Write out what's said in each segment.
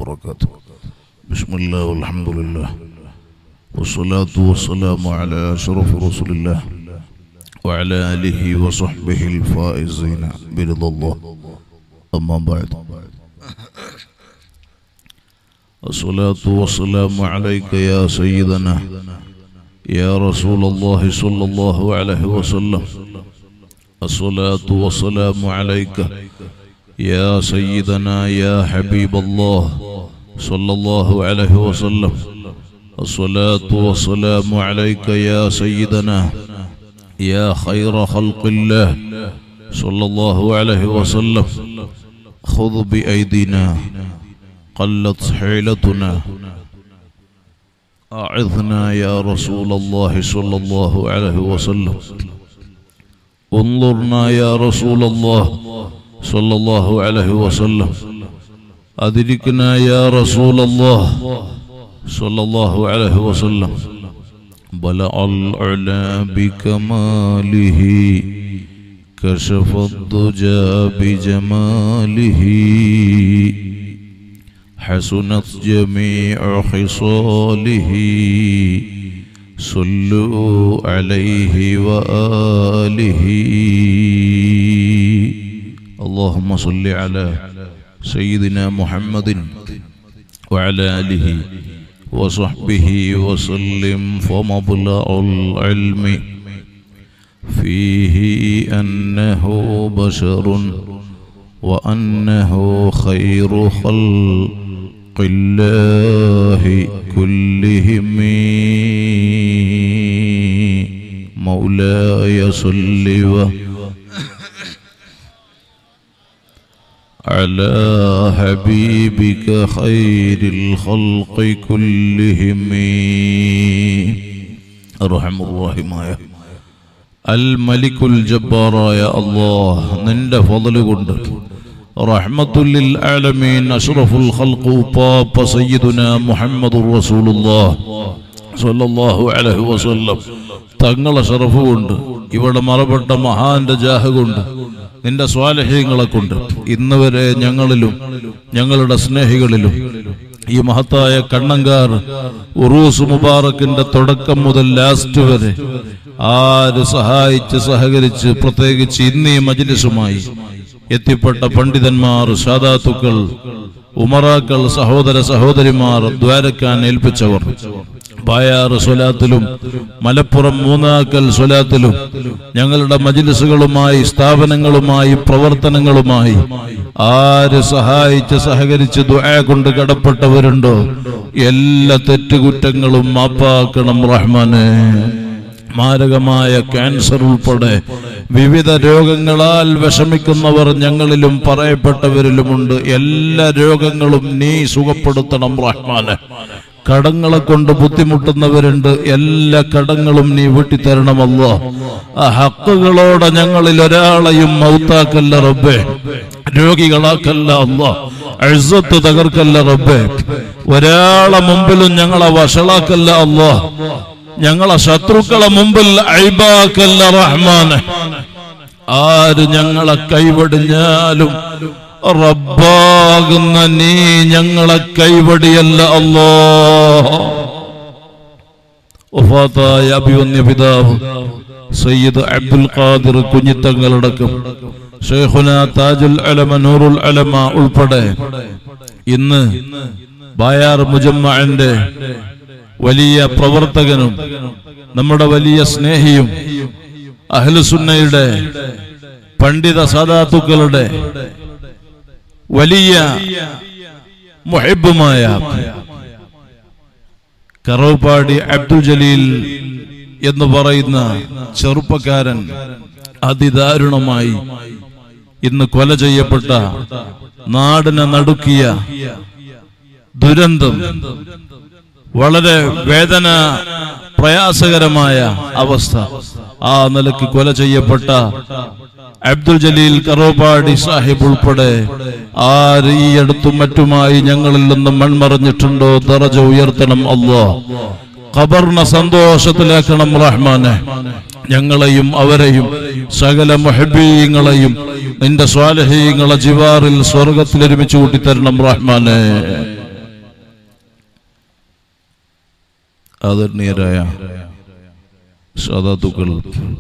وبركاته بسم الله والحمد لله والصلاة والسلام على أشرف رسول الله وعلى آله وصحبه الفائزين برضا الله أما بعد الصلاة والسلام عليك يا سيدنا يا رسول الله صلى الله عليه وسلم الصلاة والسلام عليك يا سيدنا يا حبيب الله صلى الله عليه وسلم الصلاة والسلام عليك يا سيدنا يا خير خلق الله صلى الله عليه وسلم خذ بأيدينا قلت حيلتنا أعذنا يا رسول الله صلى الله عليه وسلم انظرنا يا رسول الله صلى الله عليه وسلم أدركنا يا رسول الله صلى الله عليه وسلم بلع العلا بكماله كشف الضجى بجماله حسنت جميع خصاله صلوا عليه وآله اللهم صل على سيدنا محمد وعلى آله وصحبه وسلم فمبلغ العلم فيه أنه بشر وأنه خير خلق الله كلهم مولاي صل و على حبيبك خير الخلق كلهم أرحم الراحماയ അൽ മലിക്കുൽ ജബ്ബാറായ അല്ലാഹ് നിന്റെ ഫضل കൊണ്ട് റഹ്മത്തുല്ലിൽ ആലമീൻ അഷ്റഫുൽ ഖൽഖ് പാപ്പ സയ്യിദുന മുഹമ്മദുർ റസൂലുള്ളാഹ് സ്വല്ലല്ലാഹു അലൈഹി വസല്ലം തങ്ങളെ ഷറഫ് കൊണ്ട് ഇവിടെ മറപ്പെട്ട മഹാന്റെ ജാഹ് കൊണ്ട് നിന്റെ സ്വാലഹ്യങ്ങളെ കൊണ്ട് ഇന്ന് വരെ ഞങ്ങളിലും ഞങ്ങളുടെ സ്നേഹികളിലും ഈ മഹത്തായ കണ്ണങ്കാർ ഉറൂസ് മുബാറക്കിന്റെ തുടക്കം മുതൽ ലാസ്റ്റ് വരെ ആര് സഹായിച്ച് സഹകരിച്ച് പ്രത്യേകിച്ച് ഇന്ന് ഈ മജിലിസുമായി എത്തിപ്പെട്ട പണ്ഡിതന്മാർ സാദാത്തുക്കൾ ഉമറാക്കൾ സഹോദര സഹോദരിമാർ ദ്വാരക്കാൻ ഏൽപ്പിച്ചവർ പായാറ് സ്വലാത്തിലും മലപ്പുറം മൂന്നാക്കൽ സ്വലാത്തിലും ഞങ്ങളുടെ മജിലിസുകളുമായി സ്ഥാപനങ്ങളുമായി പ്രവർത്തനങ്ങളുമായി ആര് സഹായിച്ച് സഹകരിച്ച് ദുആ കൊണ്ട് കടപ്പെട്ടവരുണ്ടോ എല്ലാ തെറ്റുകുറ്റങ്ങളും മാപ്പാക്കണം റഹ്മാനെ മാരകമായ ക്യാൻസർ ഉൾപ്പെടെ വിവിധ രോഗങ്ങളാൽ വിഷമിക്കുന്നവർ ഞങ്ങളിലും പറയപ്പെട്ടവരിലുമുണ്ട് എല്ലാ രോഗങ്ങളും നീ സുഖപ്പെടുത്തണം റഹ്മാനെ കടങ്ങളെ കൊണ്ട് ബുദ്ധിമുട്ടുന്നവരുണ്ട് എല്ലാ കടങ്ങളും നീ വീട്ടിത്തരണമല്ലോ ആ ഹക്കുകളോടെ ഞങ്ങളിൽ ഒരാളെയും മൗത്താക്കല്ല റബ്ബേ രോഗികളാക്കല്ല അല്ലോ അഴുസത്ത് തകർക്കല്ല റബ്ബേ ഒരാളെ മുമ്പിലും ഞങ്ങളെ വഷളാക്കല്ല അല്ലോ ഞങ്ങളെ ശത്രുക്കളെ മുമ്പിൽ അഴിബാക്കല്ല റഹ്മാന് ആര് ഞങ്ങളെ കൈവടിഞ്ഞാലും റബ്ബാകുന്ന നീ ഞങ്ങളെ കൈവടിയല്ല അല്ലോ ഒഫാത്തായ അഭിവന്യ പിതാവ് സയ്യിദ് അബ്ദുൽ ഖാദിർ കുഞ്ഞിത്തങ്ങളടക്കം ഷെയ്ഖുന താജുൽ അലമ നൂറുൽ അലമ ഉൾപ്പെടെ ഇന്ന് ബായാർ മുജമ്മന്റെ വലിയ പ്രവർത്തകനും നമ്മുടെ വലിയ സ്നേഹിയും അഹ്ലുസുന്നയുടെ പണ്ഡിത സാദാത്തുക്കളുടെ വലിയ മുഹിബുമായ കറവപ്പാടി അബ്ദുൽ ജലീൽ എന്ന് പറയുന്ന ചെറുപ്പക്കാരൻ അതിദാരുണമായി ഇന്ന് കൊല ചെയ്യപ്പെട്ട നാടിനെ നടുക്കിയ ദുരന്തം വളരെ വേദന പ്രയാസകരമായ അവസ്ഥ ആ നിലക്ക് കൊല ചെയ്യപ്പെട്ട അബ്ദുൽ ജലീൽ കറോപാടി സാഹിബ് ഉൾപ്പെടെ ആര് ഈ അടുത്തും മറ്റുമായി ഞങ്ങളിൽ നിന്നും മൺമറഞ്ഞിട്ടുണ്ടോ ദറജ ഉയർത്തണം അല്ലോ ഖബറിനെ സന്തോഷത്തിലാക്കണം റഹ്മാനെ ഞങ്ങളെയും അവരെയും സകല മൊഹബീങ്ങളെയും നിന്റെ സ്വാലഹീങ്ങളെ ജിവാറിൽ സ്വർഗത്തിൽ ഒരുമിച്ച് കൂട്ടിത്തരണം റഹ്മാനെ ആദരണീയരായ സാധാത്തുക്കൾ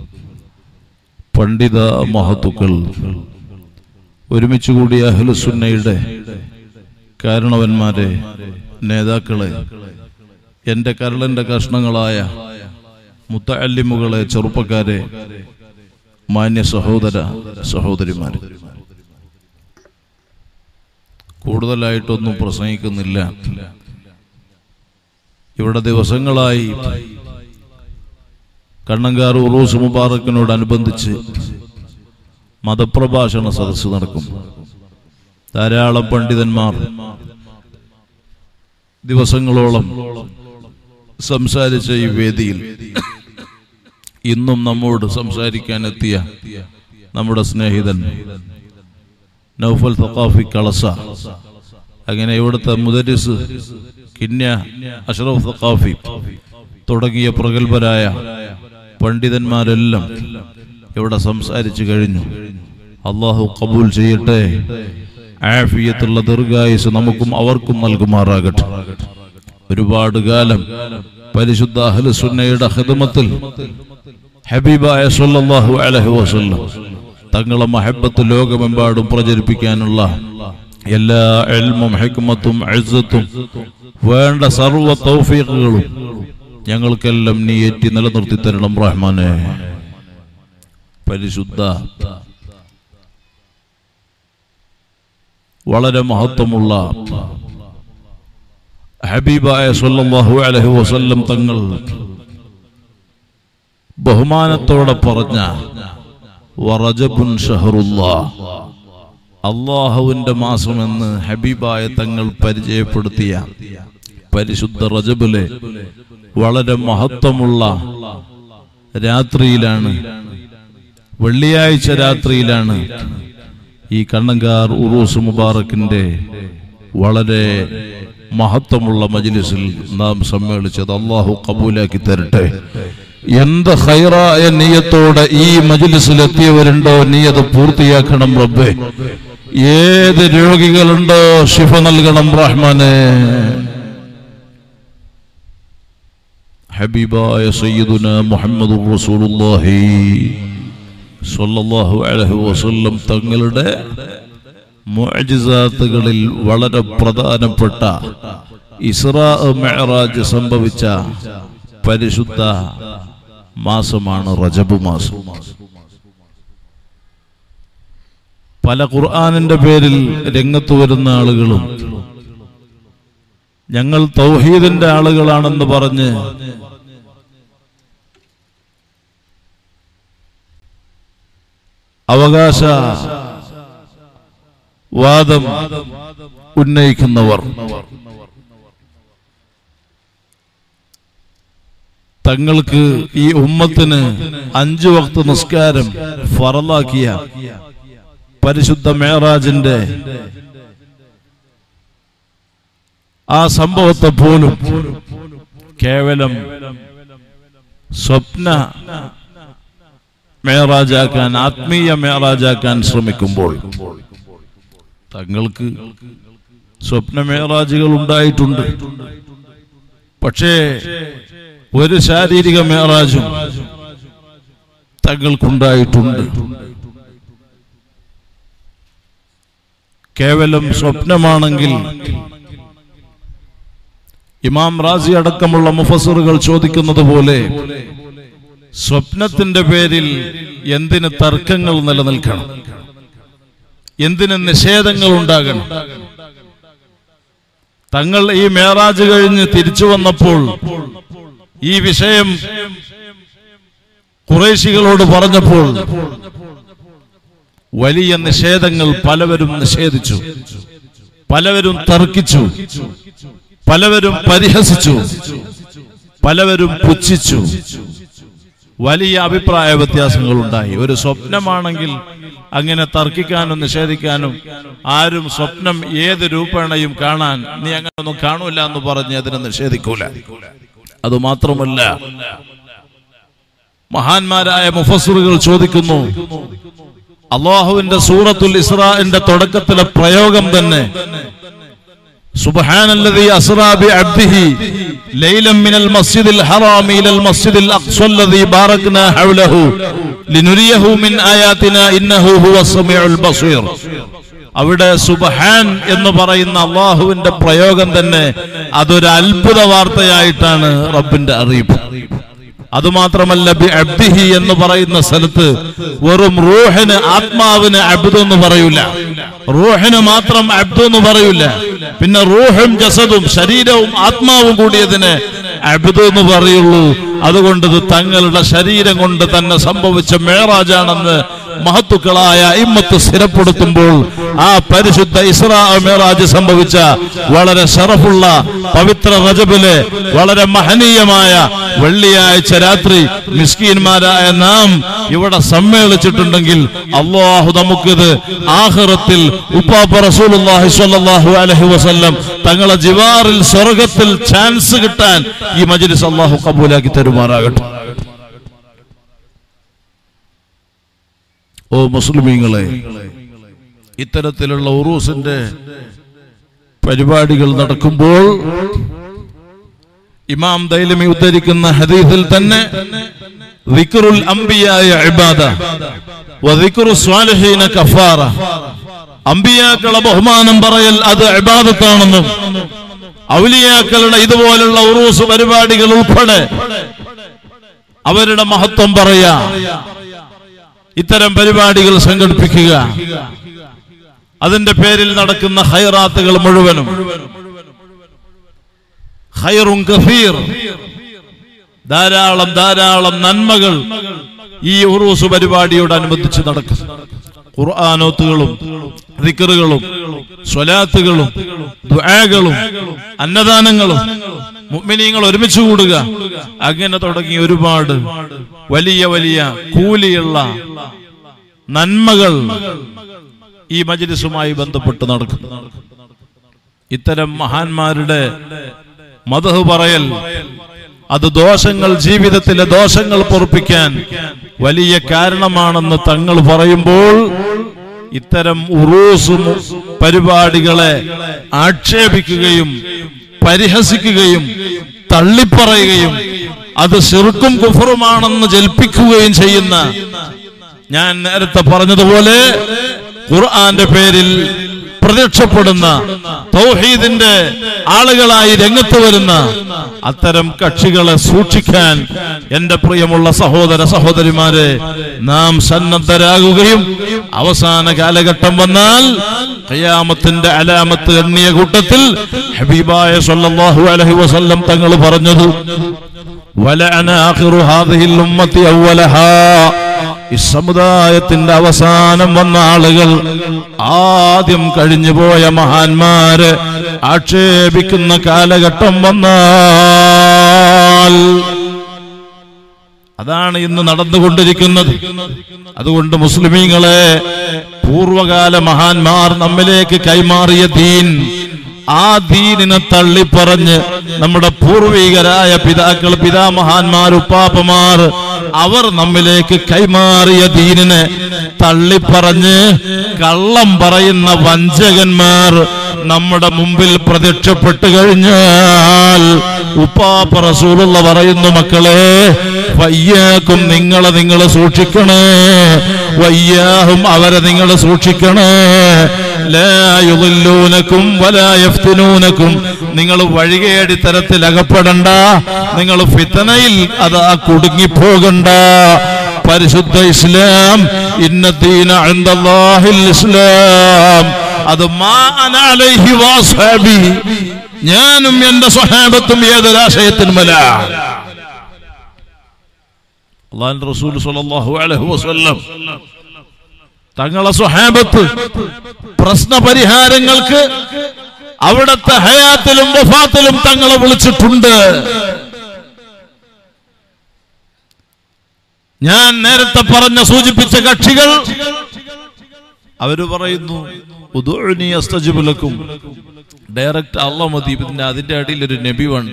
പണ്ഡിത മഹത്തുക്കൾ ഒരുമിച്ച് കൂടിയ അഹ്ലുസുന്നയുടെ കാരണവന്മാരെ നേതാക്കളെ എൻ്റെ കരളന്റെ കഷ്ണങ്ങളായ മുത്തല്ലിമുകളെ ചെറുപ്പക്കാരെ മാന്യ സഹോദര സഹോദരിമാരെ കൂടുതലായിട്ടൊന്നും പ്രസംഗിക്കുന്നില്ല ഇവിടെ ദിവസങ്ങളായി കണ്ണങ്കാർ ഉറൂസ് മുബാറക്കിനോടനുബന്ധിച്ച് മതപ്രഭാഷണ സദസ്സ് നടക്കും ധാരാളം പണ്ഡിതന്മാർ ദിവസങ്ങളോളം സംസാരിച്ച ഈ വേദിയിൽ ഇന്നും നമ്മോട് സംസാരിക്കാൻ എത്തിയ നമ്മുടെ സ്നേഹിതൻ നൗഫൽ തക്കാഫി കളസ അങ്ങനെ ഇവിടുത്തെ മുദരിസ് കിന്യ അഷറഫ് തക്കാഫി തുടങ്ങിയ പ്രഗത്ഭരായ പണ്ഡിതന്മാരെല്ലാം ഇവിടെ സംസാരിച്ചു കഴിഞ്ഞു അള്ളാഹു കബൂൽ ചെയ്യട്ടെ ആഫിയത്തുള്ള ദീർഘായുസ് നമുക്കും അവർക്കും നൽകുമാറാകട്ടെ ഒരുപാട് കാലം പരിശുദ്ധ അഹ്ലുസുന്നയുടെ ഹിദമത്തിൽ ഹബീബായ സല്ലല്ലാഹു അലൈഹി വസല്ലം തങ്ങളെ മഹബത്ത് ലോകമെമ്പാടും പ്രചരിപ്പിക്കാനുള്ള എല്ലാ എൽമും ഹിക്മത്തും അഴുത്തും വേണ്ട സർവ തൗഫീഖുകളും ഞങ്ങൾക്കെല്ലാം നീ ഏറ്റി നിലനിർത്തി തരണം റഹ്മാനെ പരിശുദ്ധ വളരെ മഹത്വമുള്ള ഹബീബായ സല്ലല്ലാഹു അലൈഹി വസല്ലം തങ്ങൾ ബഹുമാനത്തോടെ പറഞ്ഞ വറജബുൻ ഷഹറുല്ലാ അള്ളാഹുവിന്റെ മാസമെന്ന് ഹബീബായ തങ്ങൾ പരിചയപ്പെടുത്തിയ പരിശുദ്ധ റജബിലെ വളരെ മഹത്വമുള്ള രാത്രിയിലാണ് വെള്ളിയാഴ്ച രാത്രിയിലാണ് ഈ കണ്ണങ്കാർ ഉറൂസ് മുബാറക്കിന്റെ വളരെ മഹത്വമുള്ള മജ്ലിസിൽ നാം സമ്മേളിച്ചത് അള്ളാഹു കബൂലാക്കി തരട്ടെ എന്ത് ഹൈറായ നീയത്തോടെ ഈ മജ്ലിസിൽ എത്തിയവരുണ്ടോ നീ അത് പൂർത്തിയാക്കണം റബ്ബേ ഏത് രോഗികളുണ്ടോ ശിഫ നൽകണം റഹ്മാനെ ഹബീബായ സയ്യിദുന മുഹമ്മദ് റസൂലുള്ളാഹി സ്വല്ലല്ലാഹു അലൈഹി വസല്ലം തങ്ങളുടെ മുഅ്ജിസാത്തുകളിൽ വളരെ പ്രധാനപ്പെട്ട ഇസ്രാ മെഹറാജ് സംഭവിച്ച പരിശുദ്ധ മാസമാണ് റജബ് മാസം പല ഖുർആാനിന്റെ പേരിൽ രംഗത്ത് വരുന്ന ആളുകളും ഞങ്ങൾ തൗഹീദിന്റെ ആളുകളാണെന്ന് പറഞ്ഞ് അവകാശ വാദം ഉന്നയിക്കുന്നവർ തങ്ങൾക്ക് ഈ ഉമ്മത്തിന് അഞ്ചു വക്ത നിസ്കാരം ഫറലാക്കിയ പരിശുദ്ധ മേറാജിന്റെ ആ സംഭവത്തെ പോലും കേവലം സ്വപ്ന മേറാജാക്കാൻ ആത്മീയ മേറാജാക്കാൻ ശ്രമിക്കുമ്പോൾ തങ്ങൾക്ക് സ്വപ്ന മേറാജുകൾ ഉണ്ടായിട്ടുണ്ട് പക്ഷേ ഒരു ശാരീരിക മേറാജും തങ്ങൾക്കുണ്ടായിട്ടുണ്ട് കേവലം സ്വപ്നമാണെങ്കിൽ ഇമാം റാസി അടക്കമുള്ള മുഫസറുകൾ ചോദിക്കുന്നത് പോലെ സ്വപ്നത്തിന്റെ പേരിൽ എന്തിന് തർക്കങ്ങൾ നിലനിൽക്കണം എന്തിന് നിഷേധങ്ങൾ ഉണ്ടാകണം തങ്ങൾ ഈ മേറാജ് കഴിഞ്ഞ് തിരിച്ചു വന്നപ്പോൾ ഈ വിഷയം കുറേശികളോട് പറഞ്ഞപ്പോൾ വലിയ നിഷേധങ്ങൾ പലവരും നിഷേധിച്ചു പലവരും തർക്കിച്ചു പലവരും പരിഹസിച്ചു പലവരും പുച്ഛിച്ചു വലിയ അഭിപ്രായ വ്യത്യാസങ്ങൾ ഉണ്ടായി ഒരു സ്വപ്നമാണെങ്കിൽ അങ്ങനെ തർക്കിക്കാനും നിഷേധിക്കാനും ആരും സ്വപ്നം ഏത് രൂപേണയും കാണാൻ നീ അങ്ങനെ ഒന്നും കാണൂല എന്ന് പറഞ്ഞ് അതിനെ നിഷേധിക്കൂല അത് മാത്രമല്ല മഹാന്മാരായ മുഫസുറുകൾ ചോദിക്കുന്നു അള്ളാഹുവിന്റെ സൂറത്തുൽ ഇസ്രാന്റെ തുടക്കത്തിലെ പ്രയോഗം തന്നെ സുബ്ഹാനല്ലദീ അസ്റാ ബി അബ്ദിഹി ليلا من المسجد الحرام إلى المسجد الأقصى الذي باركنا حوله لنريه من آياتنا إنه هو السميع البصير അവിടെ സുബഹാൻ എന്ന് പറയുന്ന അള്ളാഹുവിന്റെ പ്രയോഗം തന്നെ അതൊരു അത്ഭുത വാർത്തയായിട്ടാണ് റബ്ബിന്റെ അറിയിപ്പ് അതുമാത്രമല്ല ബി അബ്ദിഹി എന്ന് പറയുന്ന സ്ഥലത്ത് വെറും റൂഹിന് ആത്മാവിന് അബ്ദു എന്ന് പറയൂല റൂഹിന് മാത്രം അബ്ദു എന്ന് പറയൂല പിന്നെ റൂഹും ജസദും ശരീരവും ആത്മാവും കൂടിയതിന് അബ്ദു എന്ന് പറയുള്ളൂ അതുകൊണ്ട് ഇത് തങ്ങളുടെ ശരീരം കൊണ്ട് തന്നെ സംഭവിച്ച മേറാജാണെന്ന് മഹത്തുക്കളായ ഇമ്മത്ത് സ്ഥിരപ്പെടുത്തുമ്പോൾ ആ പരിശുദ്ധ ഇസ്രാ മേറാജ് സംഭവിച്ച വളരെ ഷറഫുള്ള പവിത്ര റജബിലെ വളരെ മഹനീയമായ വെള്ളിയാഴ്ച രാത്രി മിസ്കീന്മാരായ നാം ഇവിടെ സമ്മേളിച്ചിട്ടുണ്ടെങ്കിൽ അള്ളാഹു നമുക്കിത് ആഹ്റത്തിൽ ഉപ്പാപ്പ റസൂലുള്ളാഹി സ്വല്ലല്ലാഹു അലൈഹി വസല്ലം തങ്ങളെ ജിവാറിൽ സ്വർഗത്തിൽ ചാൻസ് കിട്ടാൻ ഈ മജ്ലിസ് അള്ളാഹു കബൂലാക്കി തരുമാറാകട്ടെ ഓ മുസ്ലിമീങ്ങളെ ഇത്തരത്തിലുള്ള ഉറൂസിന്റെ പരിപാടികൾ നടക്കുമ്പോൾ ഇമാം ദൈലമി ഉദ്ധരിക്കുന്ന ഹദീസിൽ തന്നെ ദിക്റുൽ അംബിയായ ഇബാദ വദിക്റു സ്വാലിഹീന കഫാറ അമ്പിയാക്കളെ ബഹുമാനം പറയൽ അത് ഇബാദത്താണെന്നും ഔലിയാക്കളുടെ ഇതുപോലുള്ള ഉറൂസ് പരിപാടികൾ ഉൾപ്പെടെ അവരുടെ മഹത്വം പറയാ ഇത്തരം പരിപാടികൾ സംഘടിപ്പിക്കുക അതിന്റെ പേരിൽ നടക്കുന്ന ഹൈറാത്തുകൾ മുഴുവനും ഖൈറുൻ കഫീർ ധാരാളം ധാരാളം നന്മകൾ ഈ ഉറൂസ് പരിപാടിയോടനുബന്ധിച്ച് നടക്കും ഖുർആാനോത്തുകളും ദിക്കറുകളും സ്വലാത്തുകളും ദുആകളും അന്നദാനങ്ങളും മുഅ്മിനീങ്ങൾ ഒരുമിച്ച് കൂടുക അങ്ങനെ തുടങ്ങി ഒരുപാട് വലിയ വലിയ കൂലിയുള്ള നന്മകൾ ഈ മജ്ലിസുമായി ബന്ധപ്പെട്ട് നടക്കും ഇത്തരം മഹാന്മാരുടെ മതഹ് പറയൽ അത് ദോഷങ്ങൾ ജീവിതത്തിലെ ദോഷങ്ങൾ പൊറപ്പിക്കാൻ വലിയ കാരണമാണെന്ന് തങ്ങൾ പറയുമ്പോൾ ഇത്തരം ഉറൂസ് മു- പരിപാടികളെ ആക്ഷേപിക്കുകയും പരിഹസിക്കുകയും തള്ളിപ്പറയുകയും അത് ശിർക്കും കുഫറുമാണെന്ന് ജൽപ്പിക്കുകയും ചെയ്യുന്ന ഞാൻ നേരത്തെ പറഞ്ഞതുപോലെ ഖുർആന്റെ പേരിൽ പ്രത്യക്ഷപ്പെടുന്ന തൗഹീദിന്റെ ആളുകളായി രംഗത്ത് വരുന്ന അത്തരം കക്ഷികളെ സൂക്ഷിക്കാൻ എന്റെ പ്രിയമുള്ള സഹോദര സഹോദരിമാരെ നാം സന്നദ്ധരാകുകയും അവസാന കാലഘട്ടം വന്നാൽ ഖിയാമത്തിന്റെ അലാമത്ത് എണ്ണിയ കൂട്ടത്തിൽ ഹബീബായ സല്ലല്ലാഹു അലൈഹി വസല്ലം തങ്ങൾ പറഞ്ഞത് വലഅന ആഖിറു ഹാദിഹിൽ ഉമ്മത്തി അവ്വലഹാ ഈ സമുദായത്തിന്റെ അവസാനം വന്ന ആളുകൾ ആദ്യം കഴിഞ്ഞുപോയ മഹാന്മാര് ആക്ഷേപിക്കുന്ന കാലഘട്ടം വന്നാൽ അതാണ് ഇന്ന് നടന്നുകൊണ്ടിരിക്കുന്നത് അതുകൊണ്ട് മുസ്ലിമീങ്ങളെ പൂർവകാല മഹാന്മാർ നമ്മിലേക്ക് കൈമാറിയ ദീൻ ആ ദീനിനെ തള്ളിപ്പറഞ്ഞ് നമ്മുടെ പൂർവികരായ പിതാക്കൾ പിതാമഹാന്മാർ ഉപ്പാപ്പമാർ അവർ നമ്മിലേക്ക് കൈമാറിയ ദീനിനെ തള്ളിപ്പറഞ്ഞ് കള്ളം പറയുന്ന വഞ്ചകന്മാർ നമ്മുടെ മുമ്പിൽ പ്രത്യക്ഷപ്പെട്ടു കഴിഞ്ഞാൽ ഉപ്പാപ്പ റസൂലുള്ള പറയുന്നു മക്കളെ വയ്യാക്കും നിങ്ങളെ നിങ്ങൾ സൂക്ഷിക്കണേ വയ്യാഹും അവരെ നിങ്ങൾ സൂക്ഷിക്കണേ ലായുലൂനക്കും വലായഫ്തിനൂനക്കും നിങ്ങൾ വഴികേടി തരത്തിൽ അകപ്പെടണ്ട നിങ്ങൾ ഫിത്തനയിൽ അത് ആ കുടുങ്ങിപ്പോകണ്ട പരിശുദ്ധ ഇസ്ലാം ഇന്നത്തീന അൻദല്ലാഹിൽ ഇസ്ലാം അത് മാ അന അലൈഹി വാസ്ഹാബി ഞാനും എന്റെ സ്വഹാബത്തും ഏതൊരാശയത്തിനുമല്ല അള്ളാഹു റസൂൽ സ്വല്ലല്ലാഹു അലൈഹി വസല്ലം തങ്ങളെ സ്വഹാബത്ത് പ്രശ്ന പരിഹാരങ്ങൾക്ക് അവിടത്തെ ഹയാത്തിലും വഫാത്തിലും തങ്ങളെ വിളിച്ചിട്ടുണ്ട് ഞാൻ നേരത്തെ പറഞ്ഞ സൂചിപ്പിച്ച കക്ഷികൾ അവര് പറയുന്നു ഉദുഅനി അസ്തജിബു ലക്കും ഡയറക്റ്റ് അള്ള മതി പിന്നെ അതിന്റെ അടിയിൽ ഒരു നബി വേണ്ട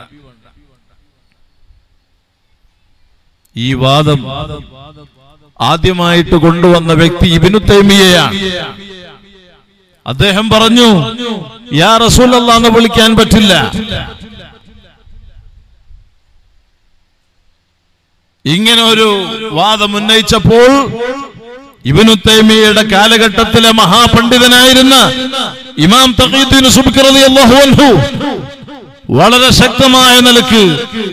ഈ വാദം ആദ്യമായിട്ട് കൊണ്ടുവന്ന വ്യക്തി ഇബിനു തൈമിയയാണ് അദ്ദേഹം പറഞ്ഞു യാ റസൂൽ എന്ന് വിളിക്കാൻ പറ്റില്ല ഇങ്ങനെ ഒരു വാദം ഉന്നയിച്ചപ്പോൾ ഇബ്നു തൈമിയയുടെ കാലഘട്ടത്തിലെ മഹാപണ്ഡിതനായിരുന്ന ഇമാം തഖീദ്ദീൻ സുബ്കി റളിയല്ലാഹു അൻഹു വളരെ ശക്തമായ നിലക്ക്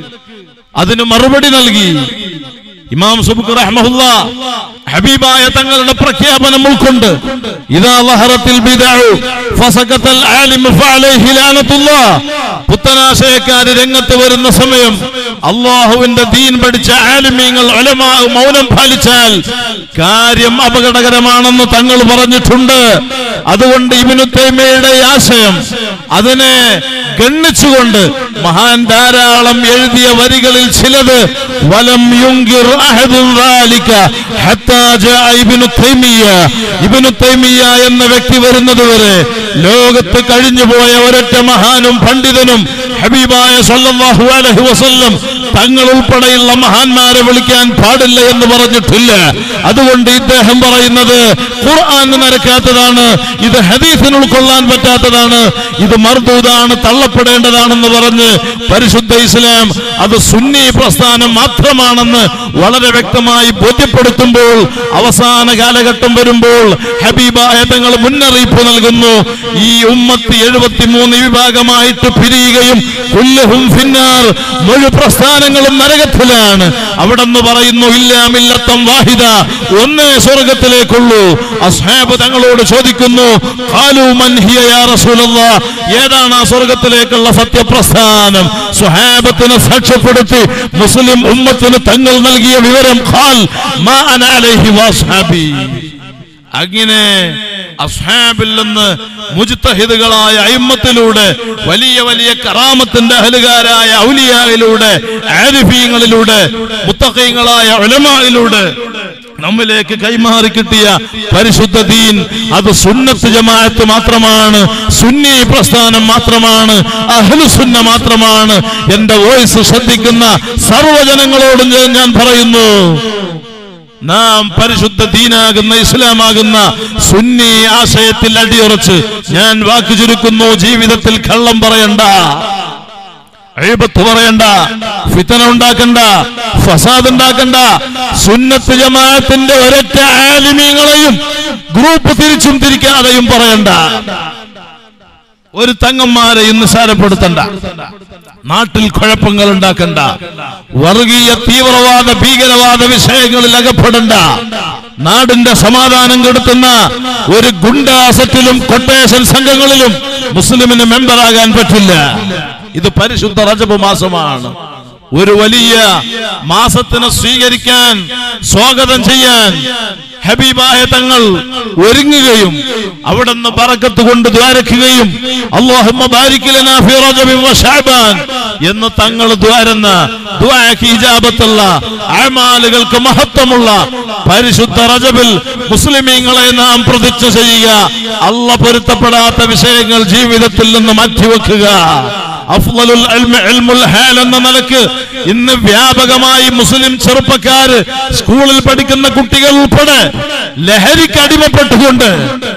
അതിന് മറുപടി നൽകി ഇമാം സുബ്കി റഹ്മഹുല്ല ഹബീബായ തങ്ങളുടെ പ്രഖ്യാപനം ഉൾക്കൊണ്ട് ഇദാ ലഹറത്തിൽ ബിദഉ ഫസകത്തൽ ആലിം ഫഅലൈഹി ലാനത്തുല്ലാഹ് പുത്തനാശയക്കാര് രംഗത്ത് വരുന്ന സമയം അള്ളാഹുവിന്റെ ദീൻ പഠിച്ച ആലിമീങ്ങൾ ഉലമാ മൗനം പാലിച്ചാൽ കാര്യം അപകടകരമാണെന്ന് തങ്ങൾ പറഞ്ഞിട്ടുണ്ട് അതുകൊണ്ട് ഇബ്നു തൈമിയയുടെ ഈ ആശയം അതിനെ ഗണ്ണിച്ചുകൊണ്ട് മഹാൻ ധാരാളം എഴുതിയ വരികളിൽ ചിലത് വലം യുങ്കിർ അഹദുൻ ذلك حتى جاء ابن തൈമിയ ഇബ്നു തൈമിയ എന്ന വ്യക്തി വരുന്നത് വരെ ലോകത്ത് കഴിഞ്ഞുപോയ ഒരൊറ്റ മഹാനും പണ്ഡിതനും ഹബീബായ സല്ലല്ലാഹു അലൈഹി വസല്ലം തങ്ങൾ ഉൾപ്പെടെയുള്ള മഹാന്മാരെ വിളിക്കാൻ പാടില്ല എന്ന് പറഞ്ഞിട്ടില്ല അതുകൊണ്ട് ഇദ്ദേഹം പറയുന്നത് ഖുർആൻ നിരക്കാത്തതാണ് ഇത് ഹദീസിന് ഉൾക്കൊള്ളാൻ പറ്റാത്തതാണ് ഇത് മർദൂദാണ് തള്ളപ്പെടേണ്ടതാണെന്ന് പറഞ്ഞ് പരിശുദ്ധ ഇസ്ലാം അത് സുന്നി പ്രസ്ഥാനം മാത്രമാണെന്ന് വളരെ വ്യക്തമായി ബോധ്യപ്പെടുത്തുമ്പോൾ അവസാന കാലഘട്ടം വരുമ്പോൾ ഹബീബായ തങ്ങൾ മുന്നറിയിപ്പ് നൽകുന്നു ഈ ഉമ്മത്ത് എഴുപത്തിമൂന്ന് വിഭാഗമായിട്ട് പിരിയുകയും കുല്ലുഹും ഫിന്നാർ മുഴു പ്രസ്ഥാനങ്ങളും നരകത്തിലാണ് അവിടെ നിന്ന് പറയുന്നു ഇല്ലാമില്ലത്തം വാഹിദ ഒന്നേ സ്വർഗത്തിലേക്കുള്ളൂ അസ്ഹാബ് തങ്ങളോട് ചോദിക്കുന്നു ഖാലു മൻ ഹിയ യാ റസൂലല്ലാ ഏതാണ് ആ സ്വർഗത്തിലേക്കുള്ള സത്യപ്രസ്ഥാനം സുഹാബത്തിനെ സാക്ഷ്യപ്പെടുത്തി മുസ്ലിം ഉമ്മത്തിന് തങ്ങൾ നൽകിയ വിവരം ഖാൽ മാ അന അലൈഹി വസ്ഹാബി അങ്ങനെ അസ്ഹാബിൽ നിന്ന് മുജ്തഹിദുകളായ അയിമ്മത്തിലൂടെ വലിയ വലിയ കറാമത്തിന്റെ അഹലുകാരായ ഔലിയായിലൂടെ ആരിഫീങ്ങളിലൂടെ മുത്തഖീങ്ങളായ ഉലമായിലൂടെ നമ്മിലേക്ക് കൈമാറി കിട്ടിയ പരിശുദ്ധ ദീൻ അത് സുന്നത്ത് ജമാഅത്ത് മാത്രമാണ് സുന്നി പ്രസ്ഥാനം മാത്രമാണ് അഹ്ലുസുന്ന മാത്രമാണ് എന്റെ വോയിസ് ശ്രദ്ധിക്കുന്ന സർവ്വജനങ്ങളോടും ഞാൻ- ഞാൻ പറയുന്നു നാം പരിശുദ്ധ ദീനാകുന്ന ഇസ്ലാമാകുന്ന സുന്നി ആശയത്തിൽ അടിയുറച്ച് ഞാൻ വാക്കു ചുരുക്കുന്നു ജീവിതത്തിൽ കള്ളം പറയണ്ട എഴുപത്ത് പറയണ്ട ഫിത്തന ഉണ്ടാക്കണ്ട ഫസാദ് ഉണ്ടാക്കണ്ട സുന്നത്ത് ജമാഅത്തിന്റെ ഒരൊറ്റ ആലിമീങ്ങളെയും ഗ്രൂപ്പ് തിരിച്ചും തിരിക്കാതെയും പറയണ്ട ഒരു തങ്ങന്മാരെയും നിസാരപ്പെടുത്തണ്ട നാട്ടിൽ കുഴപ്പങ്ങൾ ഉണ്ടാക്കണ്ട വർഗീയ തീവ്രവാദ ഭീകരവാദ വിഷയങ്ങളിൽ അകപ്പെടണ്ട നാടിന്റെ സമാധാനം കെടുത്തുന്ന ഒരു ഗുണ്ടാസറ്റിലും കൊട്ടേഷൻ സംഘങ്ങളിലും മുസ്ലിമിന് മെമ്പറാകാൻ പറ്റില്ല ഇത് പരിശുദ്ധ റജബ് മാസമാണ് ഒരു വലിയ മാസത്തിനെ സ്വീകരിക്കാൻ സ്വാഗതം ചെയ്യാൻ ഹബീബായ തങ്ങൾ ഒരുങ്ങുകയും അവിടെ നിന്ന് പറക്കത്ത് കൊണ്ട് ദ്വാരക്കുകയും അല്ലാഹുമ്മ ബാരിക് ലനാ ഫീ റജബിൻ വ ശഅബാൻ എന്ന് തങ്ങൾ ദ്വാരന്ന ദുആക്ക് ഇജാബത്തുള്ള അമാലുകൾക്ക് മഹത്വമുള്ള പരിശുദ്ധ റജബിൽ മുസ്ലിമീങ്ങളെ നാം പ്രതിജ്ഞ ചെയ്യുക അല്ല പൊരുത്തപ്പെടാത്ത വിഷയങ്ങൾ ജീവിതത്തിൽ നിന്ന് മാറ്റിവെക്കുക അഫ്ളലുൽ ഇൽമി ഇൽമുൽ ഹാൽ എന്ന നിലക്ക് ഇന്ന് വ്യാപകമായി മുസ്ലിം ചെറുപ്പക്കാര് സ്കൂളിൽ പഠിക്കുന്ന കുട്ടികൾ ഉൾപ്പെടെ ലഹരിക്ക് അടിമപ്പെട്ടുകൊണ്ട്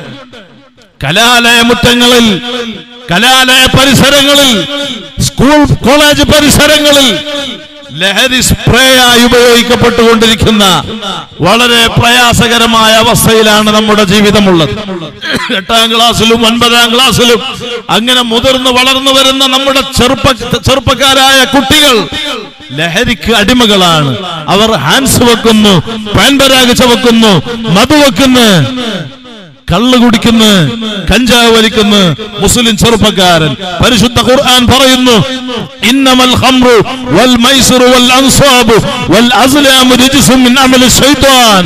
കലാലയ മുറ്റങ്ങളിൽ കലാലയ പരിസരങ്ങളിൽ സ്കൂൾ കോളേജ് പരിസരങ്ങളിൽ ലഹരി സ്പ്രേയായി ഉപയോഗിക്കപ്പെട്ടുകൊണ്ടിരിക്കുന്ന വളരെ പ്രയാസകരമായ അവസ്ഥയിലാണ് നമ്മുടെ ജീവിതമുള്ളത് എട്ടാം ക്ലാസ്സിലും ഒൻപതാം ക്ലാസ്സിലും അങ്ങനെ മുതിർന്ന് വളർന്നു വരുന്ന നമ്മുടെ ചെറുപ്പ ചെറുപ്പക്കാരായ കുട്ടികൾ ലഹരിക്ക് അടിമകളാണ് അവർ ഹാൻസ് വെക്കുന്നു പാൻപരാഗ് ചവക്കുന്നു മധു വെക്കുന്നു കള്ള് കുടിക്കുന്നു കഞ്ചാവ് വലിക്കുന്നു മുസ്ലിം ചെറുപ്പക്കാരൻ പരിശുദ്ധ ഖുർആൻ പറയുന്നു ഇന്നമൽ ഖംറു വൽ മൈസിറു വൽ അൻസാബു വൽ അസ്ലാമു റിജ്സും മിൻ അമലി ശൈത്താൻ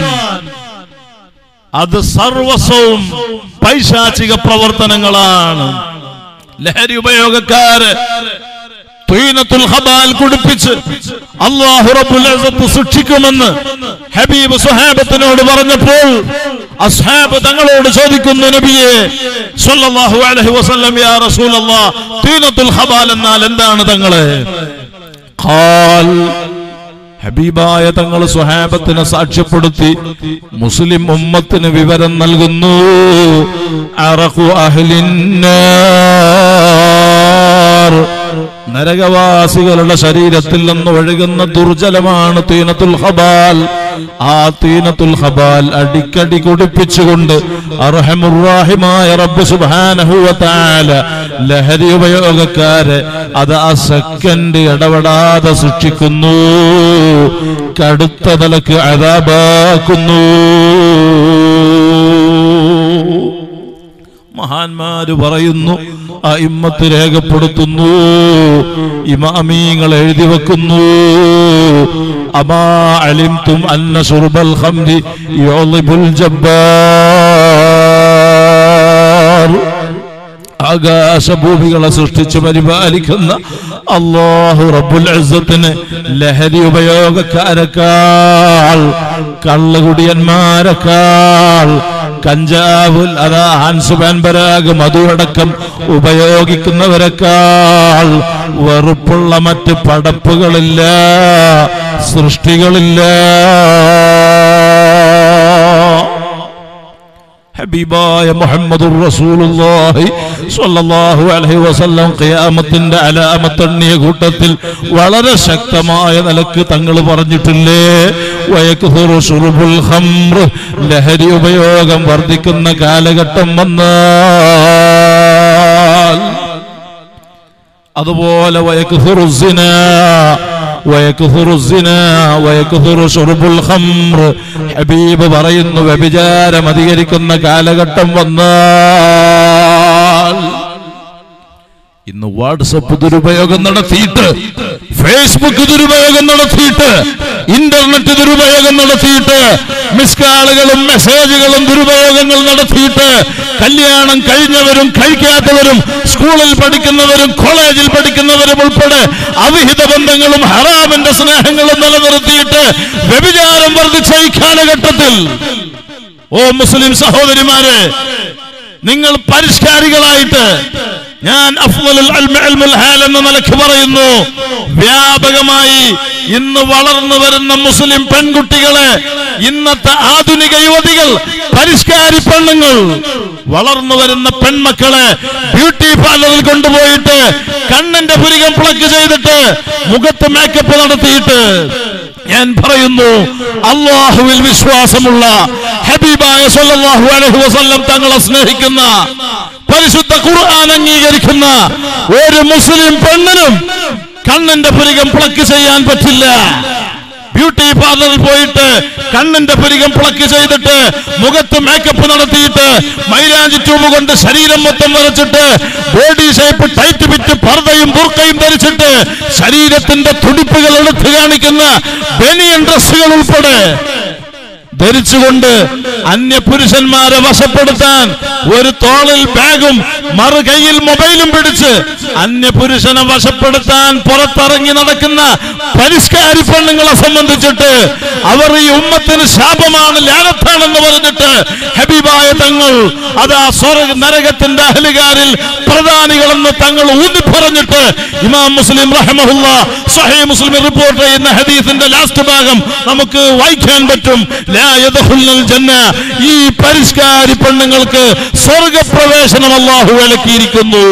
അത് സർവസ്വവും പൈശാചിക പ്രവർത്തനങ്ങളാണ് ലഹരി ഉപയോഗക്കാര് ത്വീനത്തുൽ ഖബാൽ കുടിപ്പിച്ച് അല്ലാഹു റബ്ബുൽ ഇസ്സത്ത് സൂക്ഷിക്കുമെന്ന് ഹബീബ് സുഹാബത്തിനോട് പറഞ്ഞപ്പോൾ അസ്ഹാബ് തങ്ങളോട് ചോദിക്കുന്നു നബിയെ സല്ലല്ലാഹു അലൈഹി വസല്ലം യാ റസൂലല്ലാഹ് ത്വീനത്തുൽ ഖബാൽ എന്നാൽ എന്താണ് തങ്ങളെ ഖാൽ ഹബീബായ തങ്ങൾ സുഹാബത്തിനെ സാക്ഷ്യപ്പെടുത്തി മുസ്ലിം ഉമ്മത്തിന് വിവരം നൽകുന്നു അറഖു അഹ്ലിന്നാർ നരകവാസികളുടെ ശരീരത്തിൽ നിന്ന് ഒഴുകുന്ന ദുർജലമാണ് തീനത്തുൽ ഹബാൽ ആ തീനത്തുൽ ഹബാൽ അടിക്കടി കുടിപ്പിച്ചുകൊണ്ട് അർഹമുറാഹിമായ റബ്ബ് സുബ്ഹാനഹു വ തആല ലഹരി ഉപയോഗക്കാരെ അത് ആ സെക്കൻഡ് ഇടപെടാതെ സൃഷ്ടിക്കുന്നു കടുത്ത നിലക്ക് അതാപാക്കുന്നു മഹാന്മാര് പറയുന്നു ആ ഇമ്മത്ത് രേഖപ്പെടുത്തുന്നു ഇമാമീങ്ങൾ എഴുതി വെക്കുന്നു അമാ അലിംതും അന്ന സുർബൽ ഖംരി യുളിബുൽ ജബ്ബാർ ആകാശഭൂമികളെ സൃഷ്ടിച്ച് പരിപാലിക്കുന്ന അള്ളാഹു റബ്ബുൽ ഇസ്സത്തിന് ലഹരി ഉപയോഗക്കാരെക്കാൾ കള്ളുകുടിയന്മാരെക്കാൾ കഞ്ചാവുൽ അതാ ഹാൻസ് പാൻപരാഗ് മധുവടക്കം ഉപയോഗിക്കുന്നവരെക്കാൾ വെറുപ്പുള്ള മറ്റ് പടപ്പുകളില്ല സൃഷ്ടികളില്ല ഹബീബായ മുഹമ്മദുർ റസൂലുള്ളാഹി സ്വല്ലല്ലാഹു അലൈഹി വസല്ലം ഖിയാമത്തിന്റെ അലാമത്തെണ്ണിയ കൂട്ടത്തിൽ വളരെ ശക്തമായ നിലക്ക് തങ്ങൾ പറഞ്ഞിട്ടില്ലേ വയക്ഫുറു ശുർബുൽ ഖംർ ലഹരി ഉപയോഗം വർദ്ധിക്കുന്ന കാലഘട്ടം വന്നാൽ അതുപോലെ വയക്ഫുറു സിനാ വയക്ഫുറു സിനാ വയക്ഫുറു ശുർബുൽ ഖംർ ഹബീബ് പറയുന്നു വ്യഭിചാരം അധികരിക്കുന്ന കാലഘട്ടം വന്നാൽ ഇന്ന് വാട്സപ്പ് ദുരുപയോഗം നടത്തിയിട്ട് ഫേസ്ബുക്ക് ദുരുപയോഗം നടത്തിയിട്ട് ഇന്റർനെറ്റ് ദുരുപയോഗം നടത്തിയിട്ട് മിസ് കാളുകളും മെസ്സേജുകളും ദുരുപയോഗങ്ങൾ നടത്തിയിട്ട് കല്യാണം കഴിഞ്ഞവരും കഴിക്കാത്തവരും സ്കൂളിൽ പഠിക്കുന്നവരും കോളേജിൽ പഠിക്കുന്നവരും ഉൾപ്പെടെ അവിഹിത ബന്ധങ്ങളും ഹറാമിന്റെ സ്നേഹങ്ങളും നിലനിർത്തിയിട്ട് വ്യഭിചാരം വർദ്ധിച്ച ഈ കാലഘട്ടത്തിൽ ഓ മുസ്ലിം സഹോദരിമാരെ നിങ്ങൾ പരിഷ്കാരികളായിട്ട് ഞാൻ അഫ്ളലുൽ അൽമ അൽമുൽ ഹാൽ എന്ന നിലക്ക് പറയുന്നു വ്യാപകമായി ഇന്ന് വളർന്നു വരുന്ന മുസ്ലിം പെൺകുട്ടികളെ ഇന്നത്തെ ആധുനിക യുവതികൾ പരിഷ്കാരി പെണ്ണുങ്ങൾ വളർന്നു വരുന്ന പെൺമക്കളെ ബ്യൂട്ടി പാർലറിൽ കൊണ്ടുപോയിട്ട് കണ്ണിന്റെ പുരികം പ്ലഗ് ചെയ്തിട്ട് മുഖത്ത് മേക്കപ്പ് നടത്തിയിട്ട് ഞാൻ പറയുന്നു അള്ളാഹുവിൽ വിശ്വാസമുള്ള ഹബീബായ സല്ലല്ലാഹു അലൈഹി വസല്ലം തങ്ങളെ സ്നേഹിക്കുന്ന പരിശുദ്ധ ഖുർആൻ അംഗീകരിക്കുന്ന ഒരു മുസ്ലിം പെണ്ണിനും കണ്ണിന്റെ പുരികം പ്ലക്ക് ചെയ്യാൻ പറ്റില്ല ബ്യൂട്ടി പാർലറിൽ പോയിട്ട് കണ്ണിന്റെ പുരികം പ്ലക്ക് ചെയ്തിട്ട് മുഖത്ത് മേക്കപ്പ് നടത്തിയിട്ട് മൈലാഞ്ചി ട്യൂബ് കൊണ്ട് ശരീരം മൊത്തം വരച്ചിട്ട് ബോഡി ഷേപ്പ് ടൈറ്റ് വിറ്റ് പർദ്ദയും ബുർക്കയും ധരിച്ചിട്ട് ശരീരത്തിന്റെ തുടിപ്പുകൾ എടുത്തു കാണിക്കുന്ന ബനിയൻ ഡ്രസ്സുകൾ ഉൾപ്പെടെ ധരിച്ചുകൊണ്ട് അന്യ പുരുഷന്മാരെ വശപ്പെടുത്താൻ ഒരു തോളിൽ ബാഗും മറു കൈയിൽ മൊബൈലും പിടിച്ച് അന്യ പുരുഷനെ വശപ്പെടുത്താൻ പുറത്തിറങ്ങി നടക്കുന്ന പരിഷ്കാരി പെണ്ണുങ്ങളെ സംബന്ധിച്ചിട്ട് അവർ ഈ ഉമ്മത്തിന് ശാപമാണ് ലാനത്താണെന്ന് പറഞ്ഞിട്ട് ഹബീബായ തങ്ങൾ അതാ സ്വർഗ നരകത്തിന്റെ അഹലുകാരിൽ പ്രധാനികളെന്ന് തങ്ങൾ ഊന്നിപ്പറഞ്ഞിട്ട് ഇമാം മുസ്ലിം റഹമഹുല്ല സഹേ മുസ്ലിം റിപ്പോർട്ട് ചെയ്യുന്ന ഹദീസിന്റെ ലാസ്റ്റ് ഭാഗം നമുക്ക് വായിക്കാൻ പറ്റും ലാ യദ്ഖുലുൽ ജന്ന ഈ പരിഷ്കാരി പെണ്ണുങ്ങൾക്ക് സ്വർഗപ്രവേശനം അല്ലാഹു വിലക്കിയിരിക്കുന്നു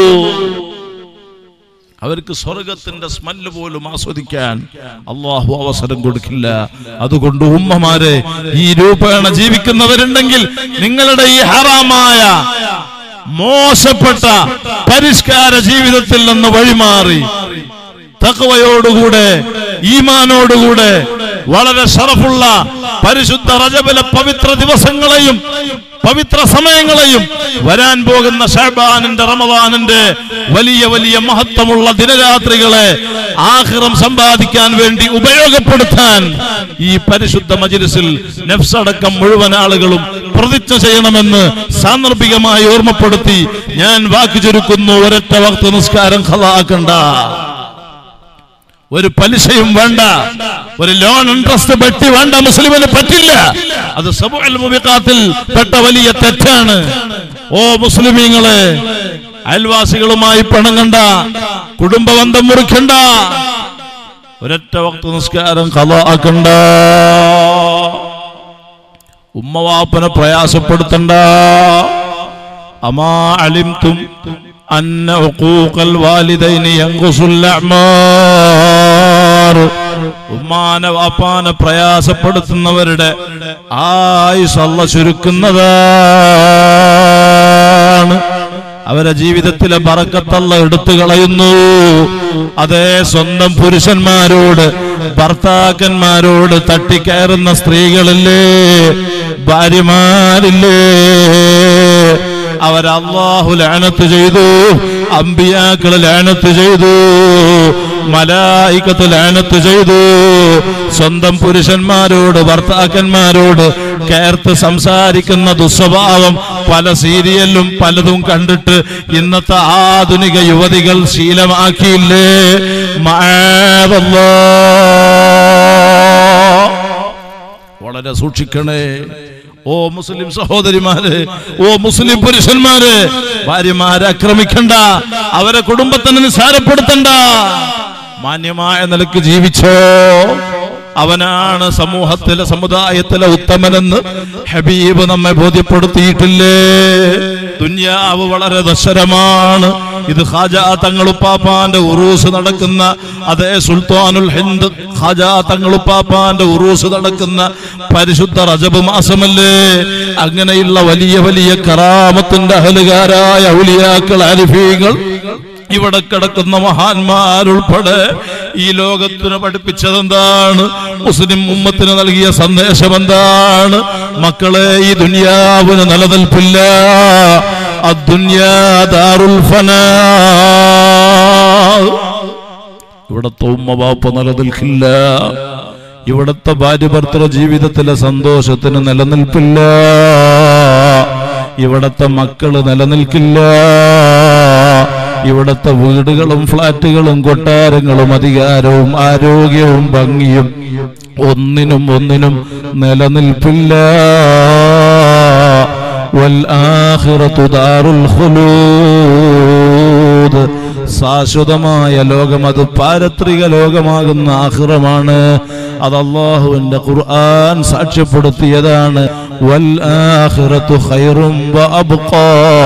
അവർക്ക് സ്വർഗത്തിന്റെ സ്മെല്ല് പോലും ആസ്വദിക്കാൻ അള്ളാഹു അവസരം കൊടുക്കില്ല അതുകൊണ്ട് ഉമ്മമാരെ ഈ രൂപേണ ജീവിക്കുന്നവരുണ്ടെങ്കിൽ നിങ്ങളുടെ ഈ ഹറാമായ മോശപ്പെട്ട പരിഷ്കാര ജീവിതത്തിൽ നിന്ന് വഴിമാറി തക്കവയോടുകൂടെ ഈമാനോടുകൂടെ വളരെ ഷറഫുള്ള പരിശുദ്ധ റജബിലെ പവിത്ര ദിവസങ്ങളെയും പവിത്ര സമയങ്ങളെയും വരാൻ പോകുന്ന ഷഹബാനിന്റെ റമദാനിന്റെ വലിയ വലിയ മഹത്വമുള്ള ദിനരാത്രികളെ ആഹ്റം സമ്പാദിക്കാൻ വേണ്ടി ഉപയോഗപ്പെടുത്താൻ ഈ പരിശുദ്ധ മജിലിസിൽ നഫ്സടക്കം മുഴുവൻ ആളുകളും പ്രതിജ്ഞ ചെയ്യണമെന്ന് സാന്ദർഭികമായി ഓർമ്മപ്പെടുത്തി ഞാൻ വാക്ക് ചുരുക്കുന്നു ഒരൊറ്റ വക്ത നിസ്കാരം ഖലാക്കണ്ട ഒരു പലിശയും വേണ്ട ഒരു ലോൺ ഇൻട്രസ്റ്റ് പെട്ടി വേണ്ട മുസ്ലിമിന് പറ്റില്ല അത് സബുഅൽ മുബിഖാത്തിൽ പെട്ട വലിയ തെറ്റാണ് ഓ മുസ്ലിമീങ്ങളെ അയൽവാസികളുമായി പിണങ്ങണ്ട കുടുംബ ബന്ധം മുറിക്കണ്ട ഒരൊറ്റ വക്ത നിസ്കാരം കലാക്കണ്ട ഉമ്മവാപ്പനെ പ്രയാസപ്പെടുത്തണ്ട അമാ അലിംതും അന്ന ഉഖൂഖൽ വാലിദൈനി യൻഖുസുൽ അഅ്മാർ ഉമ്മാനെ വാപ്പാനെ പ്രയാസപ്പെടുത്തുന്നവരുടെ ആയുസ് അല്ല ചുരുക്കുന്നതാണ് അവരെ ജീവിതത്തിലെ ബറക്കത്തല്ല എടുത്തു കളയുന്നു അതേ സ്വന്തം പുരുഷന്മാരോട് ഭർത്താക്കന്മാരോട് തട്ടിക്കയറുന്ന സ്ത്രീകളില്ലേ ഭാര്യമാരില്ലേ അവർ അള്ളാഹു ലാനത്ത് ചെയ്തു അമ്പിയാക്കൾ ലാനത്ത് ചെയ്തു മലായിക്കത്ത് ലാനത്ത് ചെയ്തു സ്വന്തം പുരുഷന്മാരോട് ഭർത്താക്കന്മാരോട് കയർത്ത് സംസാരിക്കുന്ന ദുസ്വഭാവം പല സീരിയലിലും പലതും കണ്ടിട്ട് ഇന്നത്തെ ആധുനിക യുവതികൾ ശീലമാക്കിയില്ലേ മാതല്ലോ വളരെ സൂക്ഷിക്കണേ ഓ മുസ്ലിം സഹോദരിമാര് ഓ മുസ്ലിം പുരുഷന്മാര് ഭാര്യമാരെ ആക്രമിക്കണ്ട അവരെ കുടുംബത്തിനെ നിസാരപ്പെടുത്തണ്ട മാന്യമായ നിലക്ക് ജീവിച്ചോ അവനാണ് സമൂഹത്തിലെ സമുദായത്തിലെ ഉത്തമനെന്ന് ഹബീബ് നമ്മെ ബോധ്യപ്പെടുത്തിയിട്ടില്ലേ ദുന്യാവ് വളരെ ദശരമാണ് ഇത് ഖാജ തങ്ങളുപ്പാപ്പാന്റെ ഉറൂസ് നടക്കുന്ന അതേ സുൽത്താനുൽ ഹിന്ദ് ഖാജ തങ്ങളുപ്പാപ്പാന്റെ ഉറൂസ് നടക്കുന്ന പരിശുദ്ധ റജബ് മാസമല്ലേ അങ്ങനെയുള്ള വലിയ വലിയ കറാമത്തിന്റെ അഹലുകാരായ ഔലിയാക്കൾ അരിഫീങ്ങൾ ഇവിടെ കിടക്കുന്ന മഹാന്മാരുൾപ്പെടെ ഈ ലോകത്തിന് പഠിപ്പിച്ചത് എന്താണ് മുസ്ലിം ഉമ്മത്തിന് നൽകിയ സന്ദേശം എന്താണ് മക്കളെ ഈ ദുനിയാവിന് നിലനിൽപ്പില്ല അദ്ദുന്യാ ദാറുൽ ഫനാ ഇവിടത്തെ ഉമ്മ ബാപ്പ നിലനിൽക്കില്ല ഇവിടത്തെ ഭാര്യ ഭർത്തൃ ജീവിതത്തിലെ സന്തോഷത്തിന് നിലനിൽപ്പില്ല ഇവിടത്തെ മക്കള് നിലനിൽക്കില്ല ഇവിടത്തെ വീടുകളും ഫ്ലാറ്റുകളും കൊട്ടാരങ്ങളും അധികാരവും ആരോഗ്യവും ഭംഗിയും ഒന്നിനും ഒന്നിനും നിലനിൽപ്പില്ല വൽആഖിറതു ദാറുൽ ഖുലൂദ് ശാശ്വതമായ ലോകം അത് പാരത്രിക ലോകമാകുന്ന ആഖിറമാണ് അത് അള്ളാഹുവിന്റെ ഖുർആൻ സാക്ഷ്യപ്പെടുത്തിയതാണ് വൽ ആഖിറതു ഖൈറും വഅബ്ഖാ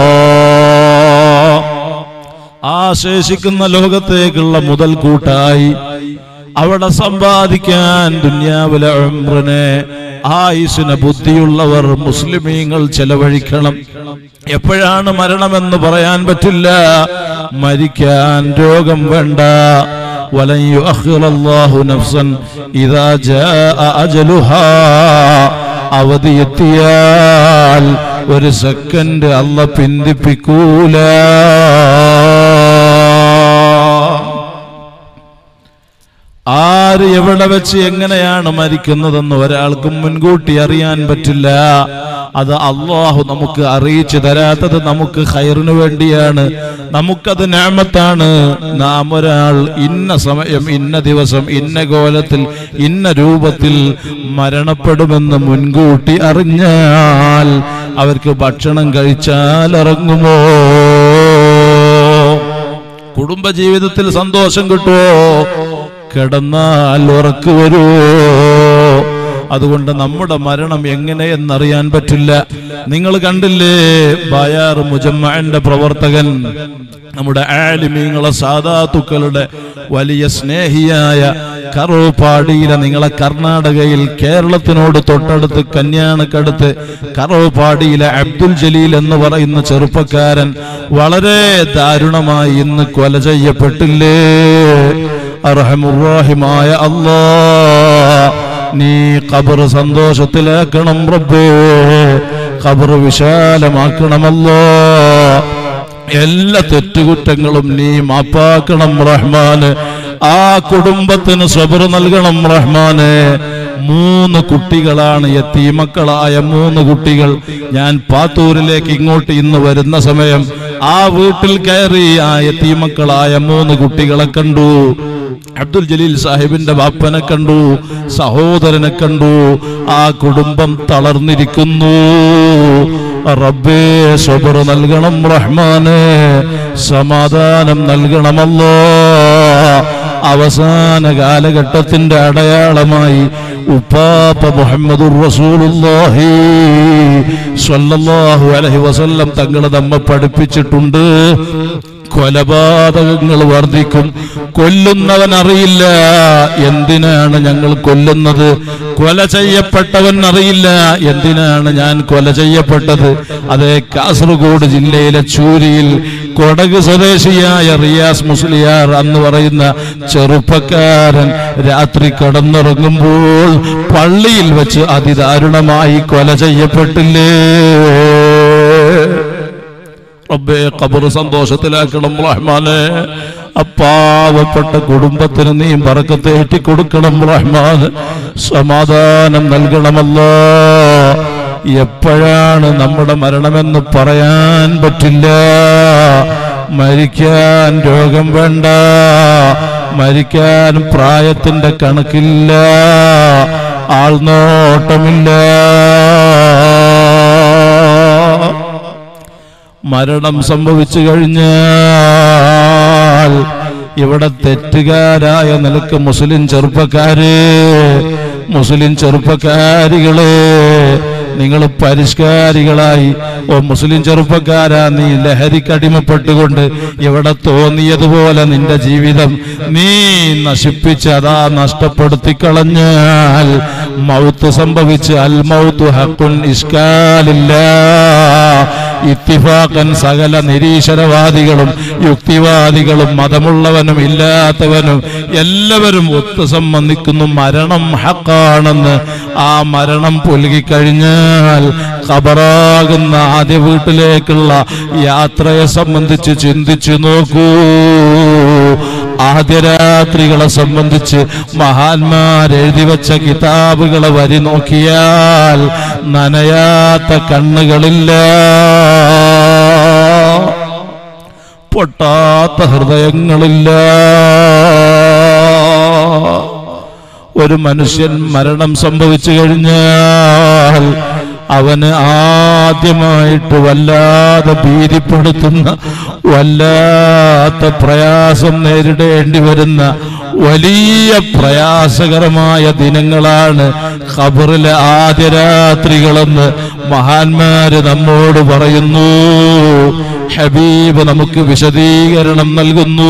ആ ശേഷിക്കുന്ന ലോകത്തേക്കുള്ള മുതൽക്കൂട്ടായി അവിടെ സമ്പാദിക്കാൻ ദുന്യാവിലെ ഉംറനെ ആയുസിന് ബുദ്ധിയുള്ളവർ മുസ്ലിമീങ്ങൾ ചെലവഴിക്കണം എപ്പോഴാണ് മരണമെന്ന് പറയാൻ പറ്റില്ല മരിക്കാൻ രോഗം വേണ്ട ولن يؤخر الله نفسا إذا جاء أجلها അവധി എത്തിയാൽ ഒരു സെക്കൻഡ് അല്ല പിന്തിപ്പിക്കൂല ആര് എവിടെ വെച്ച് എങ്ങനെയാണ് മരിക്കുന്നതെന്ന് ഒരാൾക്കും മുൻകൂട്ടി അറിയാൻ പറ്റില്ല അത് അള്ളാഹു നമുക്ക് അറിയിച്ചു തരാത്തത് നമുക്ക് ഹൈറിന് വേണ്ടിയാണ് നമുക്കത് ഞാമത്താണ് നാം ഒരാൾ ഇന്ന സമയം ഇന്ന ദിവസം ഇന്ന കോലത്തിൽ ഇന്ന രൂപത്തിൽ മരണപ്പെടുമെന്ന് മുൻകൂട്ടി അറിഞ്ഞാൽ അവർക്ക് ഭക്ഷണം കഴിച്ചാൽ ഇറങ്ങുമോ കുടുംബജീവിതത്തിൽ സന്തോഷം കിട്ടുമോ കിടന്നാൽ ഉറക്കു വരുമോ അതുകൊണ്ട് നമ്മുടെ മരണം എങ്ങനെയെന്നറിയാൻ പറ്റില്ല നിങ്ങൾ കണ്ടില്ലേ ബയാർ മുജമ്മന്റെ പ്രവർത്തകൻ നമ്മുടെ ആലിമീങ്ങളെ സാധാത്തുക്കളുടെ വലിയ സ്നേഹിയായ കറോപ്പാടിയിലെ നിങ്ങളെ കർണാടകയിൽ കേരളത്തിനോട് തൊട്ടടുത്ത് കന്യാണക്കടുത്ത് കറോപ്പാടിയിലെ അബ്ദുൽ ജലീൽ എന്ന് പറയുന്ന ചെറുപ്പക്കാരൻ വളരെ ദാരുണമായി ഇന്ന് കൊല ചെയ്യപ്പെട്ടില്ലേ അർഹമുറാഹിമായ അല്ലാ നീ ഖബർ സന്തോഷത്തിലാക്കണം റബ്ബേ ഖബർ വിശാലമാക്കണമല്ലോ എല്ലാ തെറ്റുകുറ്റങ്ങളും നീ മാപ്പാക്കണം റഹ്മാന് ആ കുടുംബത്തിന് സ്വബർ നൽകണം റഹ്മാന് മൂന്ന് കുട്ടികളാണ് എത്തീമക്കളായ മൂന്ന് കുട്ടികൾ ഞാൻ പാത്തൂരിലേക്ക് ഇങ്ങോട്ട് ഇന്ന് വരുന്ന സമയം ആ വീട്ടിൽ കയറി ആ എത്തീമക്കളായ മൂന്ന് കുട്ടികളെ കണ്ടു അബ്ദുൽ ജലീൽ സാഹിബിന്റെ ബാപ്പനെ കണ്ടു സഹോദരനെ കണ്ടു ആ കുടുംബം തളർന്നിരിക്കുന്നു റബ്ബേ സ്വബർ നൽകണം റഹ്മാനെ സമാധാനം നൽകണമല്ലോ അവസാന കാലഘട്ടത്തിന്റെ അടയാളമായി ഉപ്പാപ്പ മുഹമ്മദുർ റസൂലുള്ളാഹി സ്വല്ലല്ലാഹു അലൈഹി വസല്ലം തങ്ങൾ നമ്മെ പഠിപ്പിച്ചിട്ടുണ്ട് കൊലപാതകങ്ങൾ വർദ്ധിക്കും കൊല്ലുന്നവൻ അറിയില്ല എന്തിനാണ് ഞങ്ങൾ കൊല്ലുന്നത് കൊല ചെയ്യപ്പെട്ടവൻ അറിയില്ല എന്തിനാണ് ഞാൻ കൊല ചെയ്യപ്പെട്ടത് അതേ കാസർഗോഡ് ജില്ലയിലെ ചൂരിയിൽ കൊടക് സ്വദേശിയായ റിയാസ് മുസ്ലിയാർ എന്ന് പറയുന്ന ചെറുപ്പക്കാരൻ രാത്രി കടന്നുറങ്ങുമ്പോൾ പള്ളിയിൽ വെച്ച് അതിദാരുണമായി കൊല ചെയ്യപ്പെട്ടില്ലേ റബ്ബേ ഖബർ സന്തോഷത്തിലാക്കണം റഹ്മാനെ അപ്പാവപ്പെട്ട കുടുംബത്തിന് നീ പറക്കത്തേറ്റി കൊടുക്കണം റഹ്മാൻ സമാധാനം നൽകണമല്ലോ എപ്പോഴാണ് നമ്മുടെ മരണമെന്ന് പറയാൻ പറ്റില്ല മരിക്കാൻ രോഗം വേണ്ട മരിക്കാൻ പ്രായത്തിന്റെ കണക്കില്ല ആൾനോട്ടമില്ല മരണം സംഭവിച്ചു കഴിഞ്ഞാൽ ഇവിടെ തെറ്റുകാരായ നിലക്ക് മുസ്ലിം ചെറുപ്പക്കാര് മുസ്ലിം ചെറുപ്പക്കാരികള് നിങ്ങൾ പരിഷ്കാരികളായി ഓ മുസ്ലിം ചെറുപ്പക്കാരാ നീ ലഹരിക്കടിമപ്പെട്ടുകൊണ്ട് ഇവിടെ തോന്നിയതുപോലെ നിന്റെ ജീവിതം നീ നശിപ്പിച്ച് അതാ നഷ്ടപ്പെടുത്തി കളഞ്ഞാൽ മൗത്ത് സംഭവിച്ച് അൽ മൗത്ത് ഹക്കുൻ ഇഷ്കാലില്ല ഇത്തിഫാക്കൻ സകല നിരീശ്വരവാദികളും യുക്തിവാദികളും മതമുള്ളവനും ഇല്ലാത്തവനും എല്ലാവരും ഒത്തു സംബന്ധിക്കുന്നു മരണം ഹക്കാണെന്ന് ആ മരണം പുലുകിക്കഴിഞ്ഞാൽ ഖബറാകുന്ന ആദ്യ വീട്ടിലേക്കുള്ള യാത്രയെ സംബന്ധിച്ച് ചിന്തിച്ചു നോക്കൂ ആദ്യ രാത്രികളെ സംബന്ധിച്ച് മഹാന്മാർ എഴുതി വെച്ച കിതാബുകളെ വരി നോക്കിയാൽ നനയാത്ത കണ്ണുകളില്ല പൊട്ടാത്ത ഹൃദയങ്ങളില്ല ഒരു മനുഷ്യൻ മരണം സംഭവിച്ചു കഴിഞ്ഞാൽ അവന് ആദ്യമായിട്ട് വല്ലാതെ ഭീതിപ്പെടുത്തുന്ന വല്ലാത്ത പ്രയാസം നേരിടേണ്ടി വരുന്ന വലിയ പ്രയാസകരമായ ദിനങ്ങളാണ് ഖബറിലെ ആദ്യ രാത്രികളെന്ന് മഹാന്മാര് നമ്മോട് പറയുന്നു ഹബീബ് നമുക്ക് വിശദീകരണം നൽകുന്നു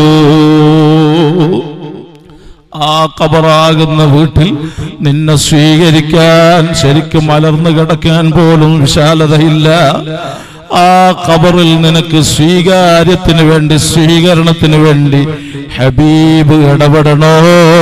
ആ കബറാകുന്ന വീട്ടിൽ നിന്നെ സ്വീകരിക്കാൻ ശരിക്കും മലർന്നു കിടക്കാൻ പോലും വിശാലതയില്ല ആ കബറിൽ നിനക്ക് സ്വീകാര്യത്തിന് വേണ്ടി സ്വീകരണത്തിന് വേണ്ടി ഹബീബ് ഇടപെടണോ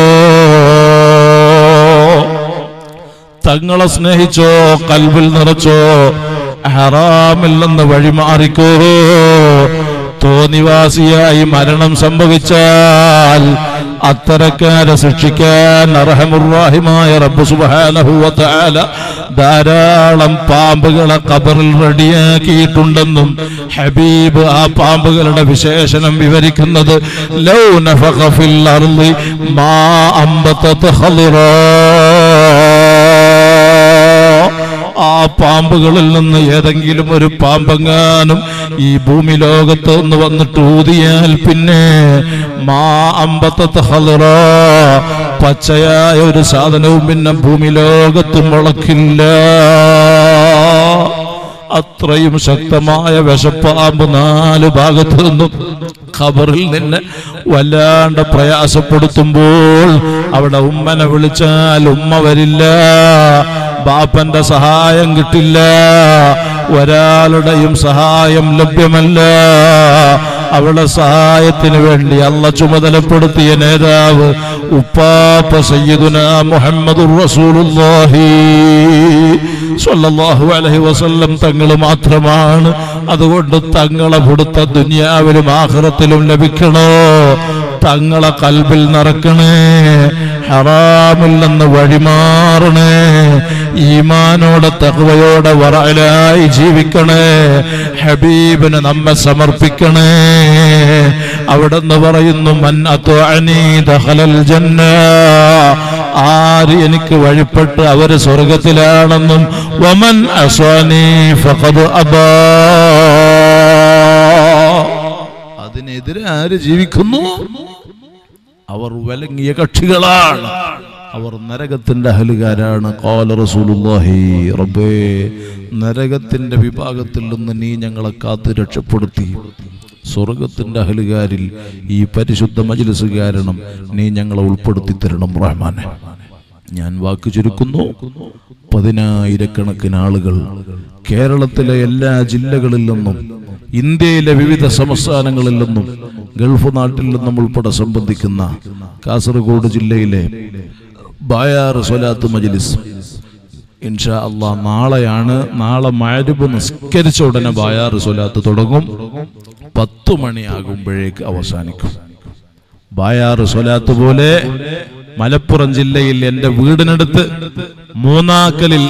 തങ്ങളെ സ്നേഹിച്ചോ കൽവിൽ നിറച്ചോ ഹറാമിൽ നിന്ന് വഴിമാറിക്കോ തോന്നിവാസിയായി മരണം സംഭവിച്ചാൽ അത്തരക്കാരെ ശിക്ഷിക്കാൻ അർഹമുറാഹിമായ റബ്ബ് സുബ്ഹാനഹു വ തആല ധാരാളം പാമ്പുകളെ ഖബറിൽ റെഡിയാക്കിയിട്ടുണ്ടെന്നും ഹബീബ് ആ പാമ്പുകളുടെ വിശേഷണം വിവരിക്കുന്നത് ലൗ നഫഖ ഫിൽ അർളി മാ അംബതത് ഖളിറാ ആ പാമ്പുകളിൽ നിന്ന് ഏതെങ്കിലും ഒരു പാമ്പെങ്ങാനും ഈ ഭൂമി ലോകത്ത് നിന്ന് വന്നിട്ട് ഊതിയാൽ പിന്നെ മാ അമ്പത്തത്ത് ഹലറ പച്ചയായ ഒരു സാധനവും പിന്നെ ഭൂമി ലോകത്ത് മുളക്കില്ല അത്രയും ശക്തമായ വിശപ്പാമ്പ് നാല് ഭാഗത്തു നിന്നും ഖബറിൽ നിന്നെ വല്ലാണ്ട് പ്രയാസപ്പെടുത്തുമ്പോൾ അവിടെ ഉമ്മനെ വിളിച്ചാൽ ഉമ്മ വരില്ല ബാപ്പന്റെ സഹായം കിട്ടില്ല ഒരാളുടെയും സഹായം ലഭ്യമല്ല അവളുടെ സഹായത്തിന് വേണ്ടി അല്ല ചുമതലപ്പെടുത്തിയ നേതാവ് ഉപ്പാപ്പ സയ്യിദുന മുഹമ്മദുർ റസൂലുള്ളാഹി സ്വല്ലല്ലാഹു അലൈഹി വസല്ലം തങ്ങൾ മാത്രമാണ് അതുകൊണ്ട് തങ്ങളെ കൊടുത്ത ദുനിയാവിലും ആഖിറത്തിലും ലഭിക്കണോ തങ്ങളെ കൽബിൽ നിറക്കണേ ഹറാമിൽ നിന്ന് വഴിമാറണേ ഈമാനോടെ തകവയോടെ വറലായി ജീവിക്കണേ ഹബീബിന് നമ്മെ സമർപ്പിക്കണേ അവിടെന്ന് പറയുന്നു മൻ അത്വഅനി ദഖലൽ ജന്ന ആര് എനിക്ക് വഴിപ്പെട്ട് അവര് സ്വർഗത്തിലാണെന്നും വമൻ അസ്വാനി ഫഖദ് അബാ അതിനെതിരെ ആര് ജീവിക്കുന്നു അവർ വിലങ്ങിയ കക്ഷികളാണ് അവർ നരകത്തിന്റെ അഹലുകാരാണ് ഖാല റസൂലുള്ളാഹി റബ്ബേ നരകത്തിന്റെ വിഭാഗത്തിൽ നിന്ന് നീ ഞങ്ങളെ കാത്ത് രക്ഷപ്പെടുത്തി സ്വർഗത്തിന്റെ അഹലുകാരിൽ ഈ പരിശുദ്ധ മജ്ലിസ് കാരണം നീ ഞങ്ങളെ ഉൾപ്പെടുത്തി തരണം റഹ്മാനെ ഞാൻ വാക്ക് ചുരുക്കുന്നു പതിനായിരക്കണക്കിന് ആളുകൾ കേരളത്തിലെ എല്ലാ ജില്ലകളിൽ നിന്നും ഇന്ത്യയിലെ വിവിധ സംസ്ഥാനങ്ങളിൽ നിന്നും ഗൾഫ് നാട്ടിൽ നിന്നും ഉൾപ്പെടെ സംബന്ധിക്കുന്ന കാസർഗോഡ് ജില്ലയിലെ ബായാർ സ്വലാത്ത് മജ്ലിസ് ഇൻഷാ അള്ളാ നാളെയാണ് നാളെ മഴരുമ്പ് നിസ്കരിച്ച ഉടനെ ബായാർ സ്വലാത്ത് തുടങ്ങും പത്തു മണിയാകുമ്പോഴേക്ക് അവസാനിക്കും ബായാറ് സ്വലാത്ത് പോലെ മലപ്പുറം ജില്ലയിൽ എന്റെ വീടിനടുത്ത് മൂന്നാക്കലിൽ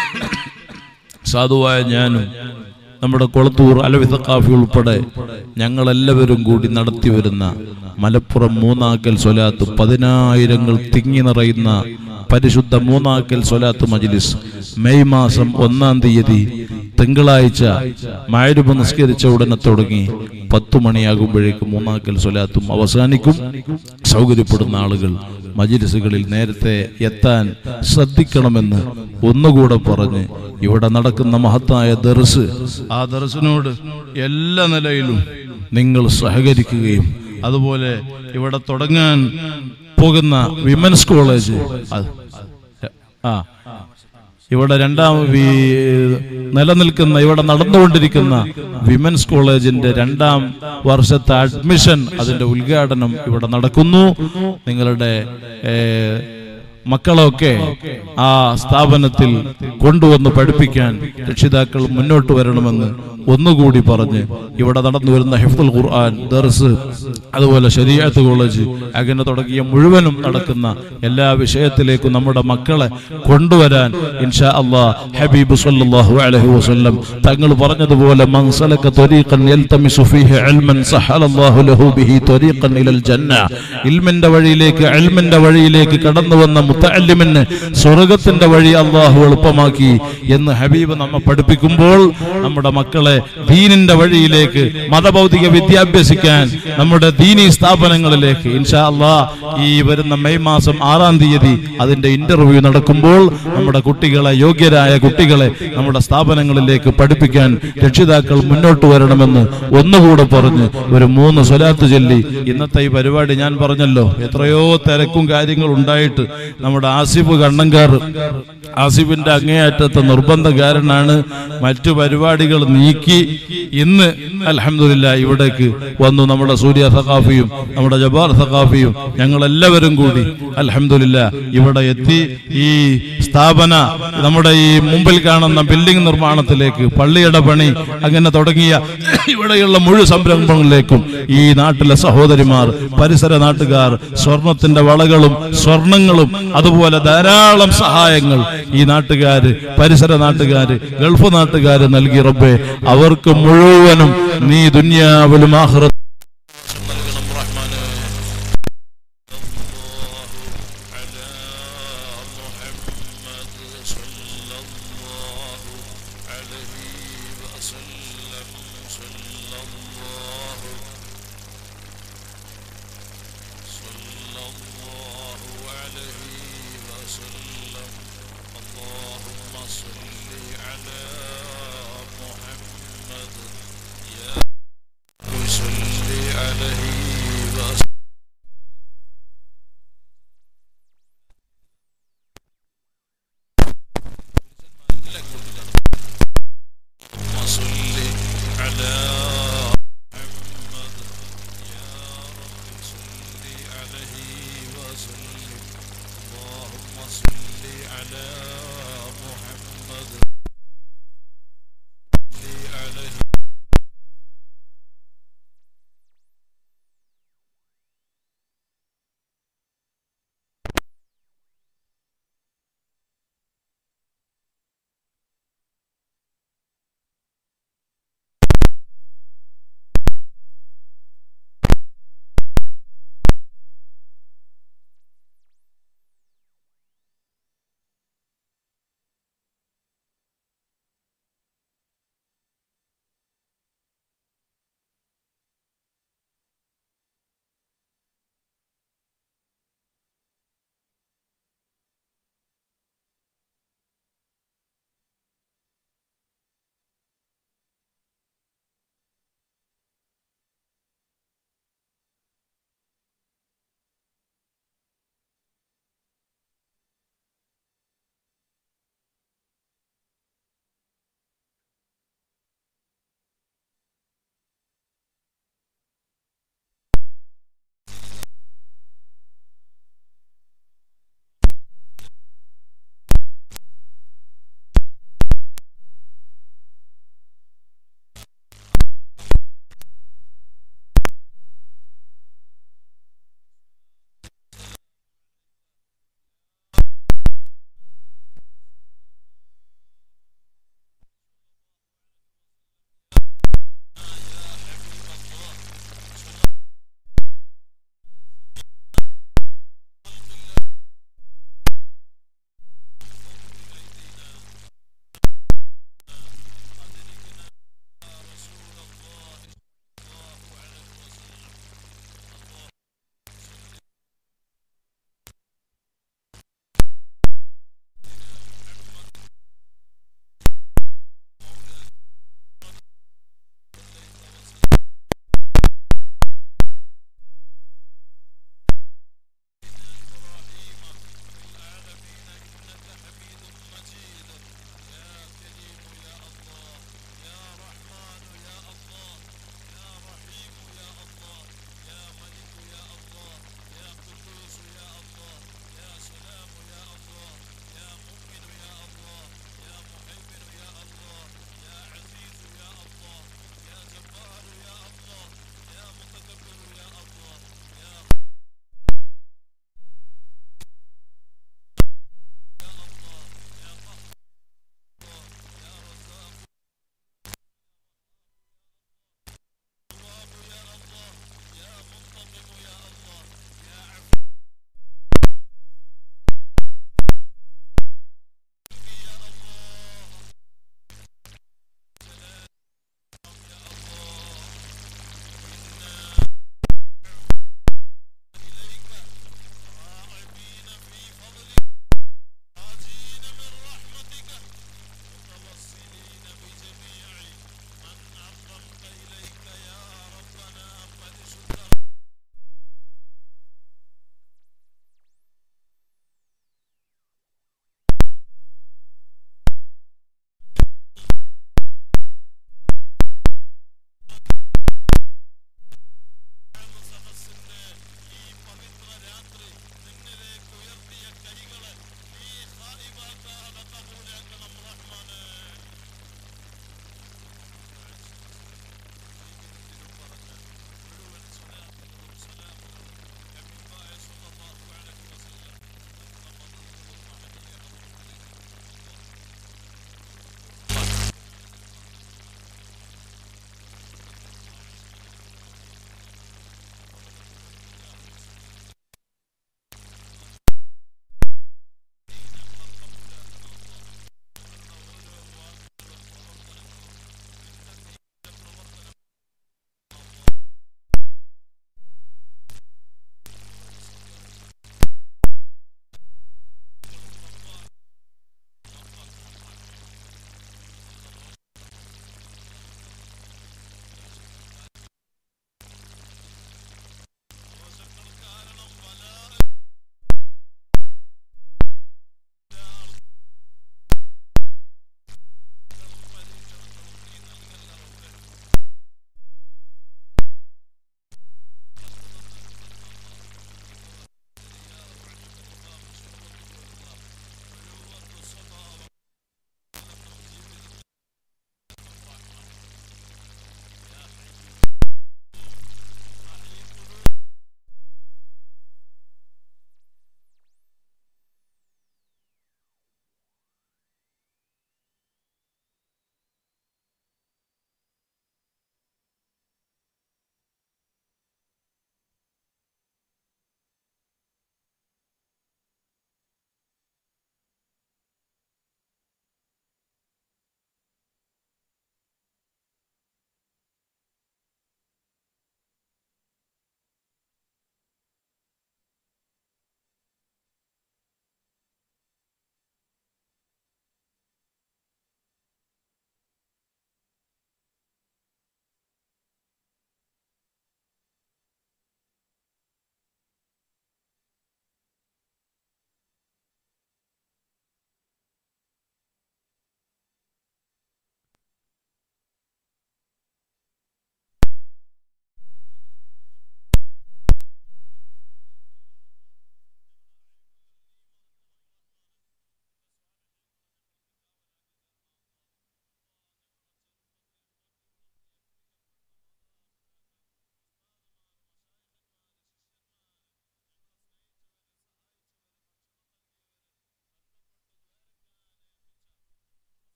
സാധുവായ ഞാനും നമ്മുടെ കൊളത്തൂർ അലവിത കാഫി ഉൾപ്പെടെ ഞങ്ങളെല്ലാവരും കൂടി നടത്തി വരുന്ന മലപ്പുറം മൂന്നാക്കൽ സ്വലാത്ത് പതിനായിരങ്ങൾ തിങ്ങി നിറയുന്ന പരിശുദ്ധ മൂന്നാക്കൽ സ്വലാത്ത് മജ്ലിസ് മെയ് മാസം ഒന്നാം തീയതി തിങ്കളാഴ്ച മായരുപ നിസ്കരിച്ച ഉടനെ തുടങ്ങി പത്തു മണിയാകുമ്പോഴേക്ക് മൂന്നാക്കൽ സ്വലാത്തും അവസാനിക്കും സൗകര്യപ്പെടുന്ന ആളുകൾ മജിലിസുകളിൽ നേരത്തെ എത്താൻ ശ്രദ്ധിക്കണമെന്ന് ഒന്നുകൂടെ പറഞ്ഞ് ഇവിടെ നടക്കുന്ന മഹത്തായ ദർസ് ആ ദർസിനോട് എല്ലാ നിലയിലും നിങ്ങൾ സഹകരിക്കുകയും അതുപോലെ ഇവിടെ തുടങ്ങാൻ പോകുന്ന വിമൻസ് കോളേജ് അത് ആ ഇവിടെ രണ്ടാം വി- നിലനിൽക്കുന്ന ഇവിടെ നടന്നുകൊണ്ടിരിക്കുന്ന വിമൻസ് കോളേജിന്റെ രണ്ടാം വർഷത്തെ അഡ്മിഷൻ അതിന്റെ ഉദ്ഘാടനം ഇവിടെ നടക്കുന്നു നിങ്ങളുടെ ഏ, മക്കളൊക്കെ ആ സ്ഥാപനത്തിൽ കൊണ്ടുവന്ന് പഠിപ്പിക്കാൻ രക്ഷിതാക്കൾ മുന്നോട്ട് വരണമെന്ന് ഒന്നുകൂടി പറഞ്ഞ് ഇവിടെ നടന്നു വരുന്ന ഹിഫ്ദുൽ ഖുർആൻ ദർസ് അതുപോലെ ശരീഅത്ത് കോളേജ് അങ്ങനെ തുടങ്ങിയ മുഴുവനും നടക്കുന്ന എല്ലാ വിഷയത്തിലേക്കും നമ്മുടെ മക്കളെ കൊണ്ടുവരാൻ ഇൻഷാ അള്ളാ ഹബീബ് സല്ലല്ലാഹു അലൈഹി വസല്ലം തങ്ങൾ പറഞ്ഞതുപോലെ മൻ സലക ത്വരീഖൻ യൽതമിസു ഫീഹി ഇൽമൻ സഹലല്ലാഹു ലഹു ബിഹി ത്വരീഖൻ ഇലൽ ജന്ന ഇൽമിന്റെ വഴിയിലേക്ക് ഇൽമിന്റെ വഴിയിലേക്ക് കടന്നു വന്ന മുത്തഅല്ലിമിന് സ്വർഗത്തിന്റെ വഴി അള്ളാഹു എളുപ്പമാക്കി എന്ന് ഹബീബ് നമ്മെ പഠിപ്പിക്കുമ്പോൾ നമ്മുടെ മക്കളെ ദീനിന്റെ വഴിയിലേക്ക് മതഭൗതിക വിദ്യ അഭ്യസിക്കാൻ നമ്മുടെ ദീനി സ്ഥാപനങ്ങളിലേക്ക് ഇൻഷാ അള്ളാ ഈ വരുന്ന മെയ് മാസം ആറാം തീയതി അതിന്റെ ഇന്റർവ്യൂ നടക്കുമ്പോൾ നമ്മുടെ കുട്ടികളെ യോഗ്യരായ കുട്ടികളെ നമ്മുടെ സ്ഥാപനങ്ങളിലേക്ക് പഠിപ്പിക്കാൻ രക്ഷിതാക്കൾ മുന്നോട്ട് വരണമെന്ന് ഒന്നുകൂടെ പറഞ്ഞ് ഒരു മൂന്ന് സ്വലാത്ത് ചൊല്ലി ഇന്നത്തെ ഈ പരിപാടി ഞാൻ പറഞ്ഞല്ലോ എത്രയോ തിരക്കും കാര്യങ്ങൾ ഉണ്ടായിട്ട് നമ്മുടെ ആസിഫ് കണ്ണങ്കാർ ആസിഫിന്റെ അങ്ങേയറ്റത്തെ നിർബന്ധകാരനാണ് മറ്റു പരിപാടികൾ നീക്കി ഇന്ന് അൽഹംദുലില്ലാ ഇവിടേക്ക് വന്നു നമ്മുടെ സൂര്യ സഖാഫിയും നമ്മുടെ ജബാർ സഖാഫിയും ഞങ്ങൾ എല്ലാവരും കൂടി അൽഹംദുലില്ലാ ഇവിടെ എത്തി ഈ സ്ഥാപന നമ്മുടെ ഈ മുമ്പിൽ കാണുന്ന ബിൽഡിംഗ് നിർമ്മാണത്തിലേക്ക് പള്ളിയുടെ പണി അങ്ങനെ തുടങ്ങിയ ഇവിടെയുള്ള മുഴു സംരംഭങ്ങളിലേക്കും ഈ നാട്ടിലെ സഹോദരിമാർ പരിസര നാട്ടുകാർ സ്വർണത്തിന്റെ വളകളും സ്വർണങ്ങളും അതുപോലെ ധാരാളം സഹായങ്ങൾ ഈ നാട്ടുകാര് പരിസര നാട്ടുകാര് ഗൾഫ് നാട്ടുകാര് നൽകി റബ്ബേ അവർക്ക് മുഴുവനും നീ ദുന്യാവിലും ആഹ്റ وسلم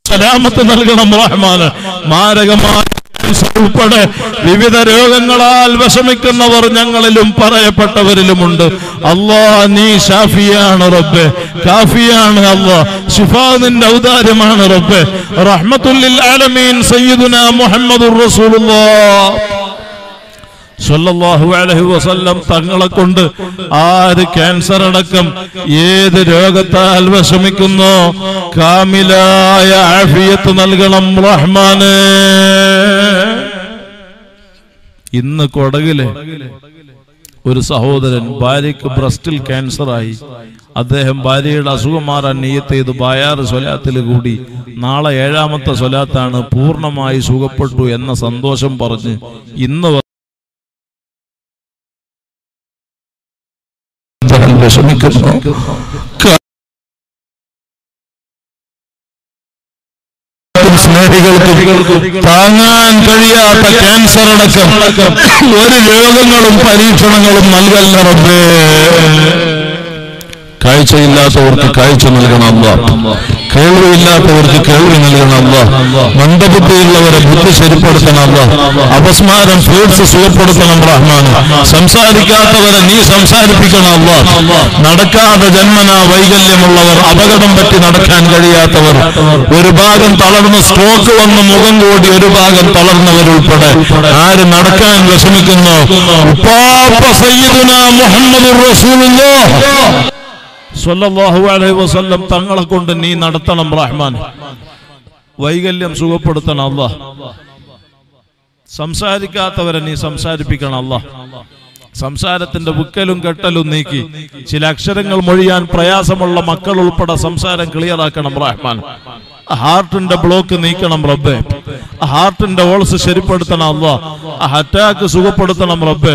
സലാമത്ത് നൽകണം റഹ്മാന് മാരകമായ ക്യാൻസർ ഉൾപ്പെടെ വിവിധ രോഗങ്ങളാൽ വിഷമിക്കുന്നവർ ഞങ്ങളിലും പറയപ്പെട്ടവരിലുമുണ്ട് അല്ലാ നീ ഷാഫിയാണ് റബ്ബെ കാഫിയാണ് അല്ലാ ശിഫാ നിന്റെ ഔദാര്യമാണ് റബ്ബെ റഹ്മത്തുല്ലിൽ ആലമീൻ സയ്യിദുന മുഹമ്മദുർ റസൂലുള്ളാഹ് സല്ലല്ലാഹു അലൈഹി വസല്ലം തങ്ങളെ കൊണ്ട് ആര് ക്യാൻസർ അടക്കം ഏത് രോഗത്താൽ വിഷമിക്കുന്നോ കാമിലായ ആഫിയത്ത് നൽകണം റഹ്മാന് ഇന്ന് കൊടകിലെ ഒരു സഹോദരൻ ഭാര്യയ്ക്ക് ബ്രസ്റ്റിൽ ക്യാൻസറായി അദ്ദേഹം ഭാര്യയുടെ അസുഖം മാറാൻ നെയ്യത്ത് ചെയ്ത് ബായാറ് സ്വലാത്തിൽ കൂടി നാളെ ഏഴാമത്തെ സ്വലാത്താണ് പൂർണ്ണമായി സുഖപ്പെട്ടു എന്ന സന്തോഷം പറഞ്ഞ് ഇന്ന് അദ്ദേഹം വിഷമിക്കുന്നു സ്നേഹികൾക്കും താങ്ങാൻ കഴിയാത്ത ക്യാൻസർ അടക്കം ഒരു രോഗങ്ങളും പരീക്ഷണങ്ങളും നൽകല്ല റബ്ബേ കാഴ്ചയില്ലാത്തവർക്ക് കാഴ്ച നൽകണം അല്ല കേൾവിയില്ലാത്തവർക്ക് കേൾവി നൽകണം അല്ല മന്ദബുദ്ധിയുള്ളവരെ ബുദ്ധി ശരിപ്പെടുത്തണം അല്ല അപസ്മാരം ഫ്രൂട്ട്സ് സുഖപ്പെടുത്തണം റഹ്മാൻ സംസാരിക്കാത്തവരെ നീ സംസാരിപ്പിക്കണം അല്ല നടക്കാതെ ജന്മന വൈകല്യമുള്ളവർ അപകടം പറ്റി നടക്കാൻ കഴിയാത്തവർ ഒരു ഭാഗം തളർന്ന് സ്ട്രോക്ക് വന്ന് മുഖം കൂടി ഒരു ഭാഗം തളർന്നവരുൾപ്പെടെ ആര് നടക്കാൻ വിഷമിക്കുന്നു ഉപ്പാപ്പ സയ്യിദുന മുഹമ്മദുർ റസൂലുള്ളാഹ് സ്വല്ലല്ലാഹു അലൈഹി വസല്ലം തങ്ങളെ കൊണ്ട് നീ നടത്തണം റഹ്മാൻ വൈകല്യം സുഖപ്പെടുത്തണം അല്ല സംസാരിക്കാത്തവരെ നീ സംസാരിപ്പിക്കണം അല്ല സംസാരത്തിന്റെ വിക്കലും കെട്ടലും നീക്കി ചില അക്ഷരങ്ങൾ മൊഴിയാൻ പ്രയാസമുള്ള മക്കൾ ഉൾപ്പെടെ സംസാരം ക്ലിയർ ആക്കണം റഹ്മാൻ ഹാർട്ടിന്റെ ബ്ലോക്ക് നീക്കണം റബ്ബെ ഹാർട്ടിന്റെ ഓൾസ് ശരിപ്പെടുത്തണം അല്ല അറ്റാക്ക് സുഖപ്പെടുത്തണം റബ്ബെ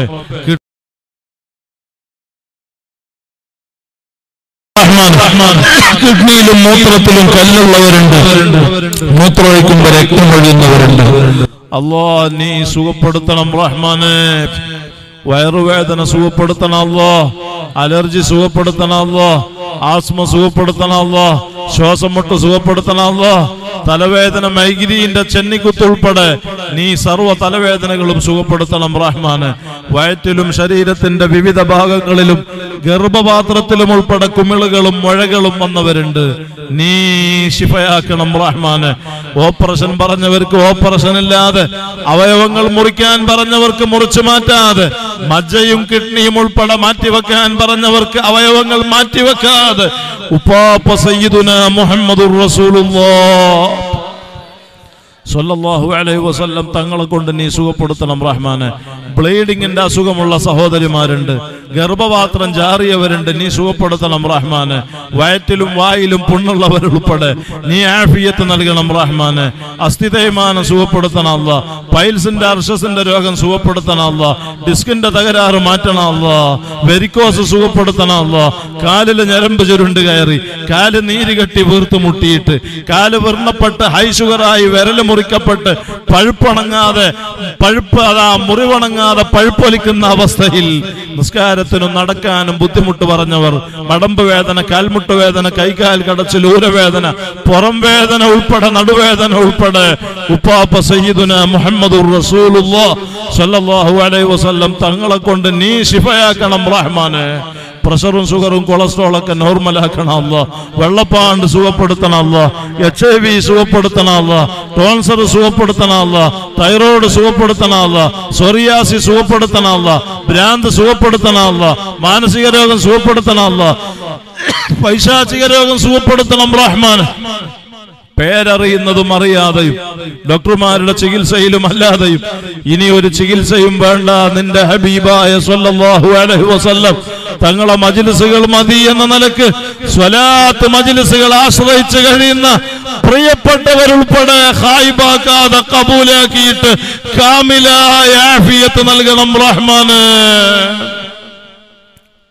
റഹ്മാൻ കിഡ്നിയിലും മൂത്രത്തിലും കല്ലുള്ളവരുണ്ട് മൂത്രമൊഴിക്കുമ്പോ രക്തം ഒഴിയുന്നവരുണ്ട് അല്ലോ നീ സുഖപ്പെടുത്തണം റഹ്മാനെ വയറുവേദന സുഖപ്പെടുത്തണം അല്ലോ അലർജി സുഖപ്പെടുത്തണം അല്ലോ ആസ്മ സുഖപ്പെടുത്തണം അല്ലോ ശ്വാസം മുട്ട് സുഖപ്പെടുത്തണം അല്ലോ തലവേദന മൈഗ്രീന്റെ ചെന്നിക്കുത്തുൾപ്പെടെ നീ സർവ്വ തലവേദനകളും സുഖപ്പെടുത്തണം റഹ്മാന് വയറ്റിലും ശരീരത്തിന്റെ വിവിധ ഭാഗങ്ങളിലും ഗർഭപാത്രത്തിലും ഉൾപ്പെടെ കുമിളുകളും മുഴകളും വന്നവരുണ്ട് നീ ശിഫയാക്കണം റഹ്മാന് ഓപ്പറേഷൻ പറഞ്ഞവർക്ക് ഓപ്പറേഷൻ ഇല്ലാതെ അവയവങ്ങൾ മുറിക്കാൻ പറഞ്ഞവർക്ക് മുറിച്ചു മാറ്റാതെ മജ്ജയും കിഡ്നിയും ഉൾപ്പെടെ മാറ്റിവെക്കാൻ പറഞ്ഞവർക്ക് അവയവങ്ങൾ മാറ്റിവെക്കാതെ ഉപ്പാപ്പ സയ്യിദുന മുഹമ്മദുർ റസൂലുള്ളാഹ് സല്ലല്ലാഹു അലൈഹി വസല്ലം തങ്ങളെ കൊണ്ട് നീ സുഖപ്പെടുത്തണം റഹ്മാനെ ബ്ലീഡിങ്ങിന്റെ അസുഖമുള്ള സഹോദരിമാരുണ്ട് ഗർഭപാത്രം ജാറിയവരുണ്ട് നീ സുഖപ്പെടുത്തണം റഹ്മാന് വയറ്റിലും വായിലും പുണ്ണുള്ളവരുൾപ്പെടെ നീ ആഫിയത്ത് നൽകണം റഹ്മാന് അസ്ഥിതേമാനം സുഖപ്പെടുത്തണം അല്ല പൈൽസിന്റെ അർഷസിന്റെ രോഗം സുഖപ്പെടുത്തണം അല്ല ഡിസ്കിന്റെ തകരാറ് മാറ്റണം അല്ല വെരിക്കോസ് സുഖപ്പെടുത്തണം അല്ല കാലില് ഞരമ്പ് ചുരുണ്ട് കയറി കാല് നീര് കെട്ടി വീർത്ത് മുട്ടിയിട്ട് കാല് വിർണപ്പെട്ട് ഹൈ ഷുഗറായി വിരല് മുറിക്കപ്പെട്ട് പഴുപ്പണങ്ങാതെ പഴുപ്പ് അതാ മുറിവണങ്ങാതെ പഴുപ്പൊലിക്കുന്ന അവസ്ഥയിൽ നിസ്കാരത്തിനും നടക്കാനും ബുദ്ധിമുട്ട് പറഞ്ഞവർ മടമ്പ് വേദന കാൽമുട്ട് വേദന കൈകാൽ കടച്ചിൽ ഊരവേദന പുറം വേദന ഉൾപ്പെടെ നടുവേദന ഉൾപ്പെടെ ഉപ്പാപ്പ സയ്യിദുന മുഹമ്മദുർ റസൂലുള്ളാഹ് സ്വല്ലല്ലാഹു അലൈഹി വസല്ലം തങ്ങളെ കൊണ്ട് നീ ശിഫയാക്കണം റഹ്മാനെ പ്രഷറും ഷുഗറും കൊളസ്ട്രോൾ ഒക്കെ നോർമലാക്കണം അല്ല വെള്ളപ്പാണ്ട് സുഖപ്പെടുത്തണം അല്ല എച്ച് ഐ വി സുഖപ്പെടുത്തണം അല്ല ടോൺസർ സുഖപ്പെടുത്തണം അല്ല തൈറോയ്ഡ് സുഖപ്പെടുത്തണം അല്ല സൊറിയാസി സുഖപ്പെടുത്തണം അല്ല ഭ്രാന്ത് സുഖപ്പെടുത്തണം അല്ല മാനസിക രോഗം സുഖപ്പെടുത്തണം അല്ല പൈശാചിക രോഗം സുഖപ്പെടുത്തണം റഹ്മാൻ പേരറിയുന്നതും അറിയാതെയും ഡോക്ടർമാരുടെ ചികിത്സയിലും അല്ലാതെയും ഇനി ഒരു ചികിത്സയും വേണ്ട നിന്റെ ഹബീബായ സ്വല്ലല്ലാഹു അലൈഹി വസല്ലം തങ്ങളെ മജിലിസുകൾ മതി എന്ന നിലക്ക് സ്വലാത്ത് മജിലിസുകൾ ആശ്രയിച്ച് കഴിയുന്ന പ്രിയപ്പെട്ടവരുൾപ്പെടെ ഹായിബാക്കാതെ കബൂലാക്കിയിട്ട് കാമിലായ ആഫിയത്ത് നൽകണം റഹ്മാന്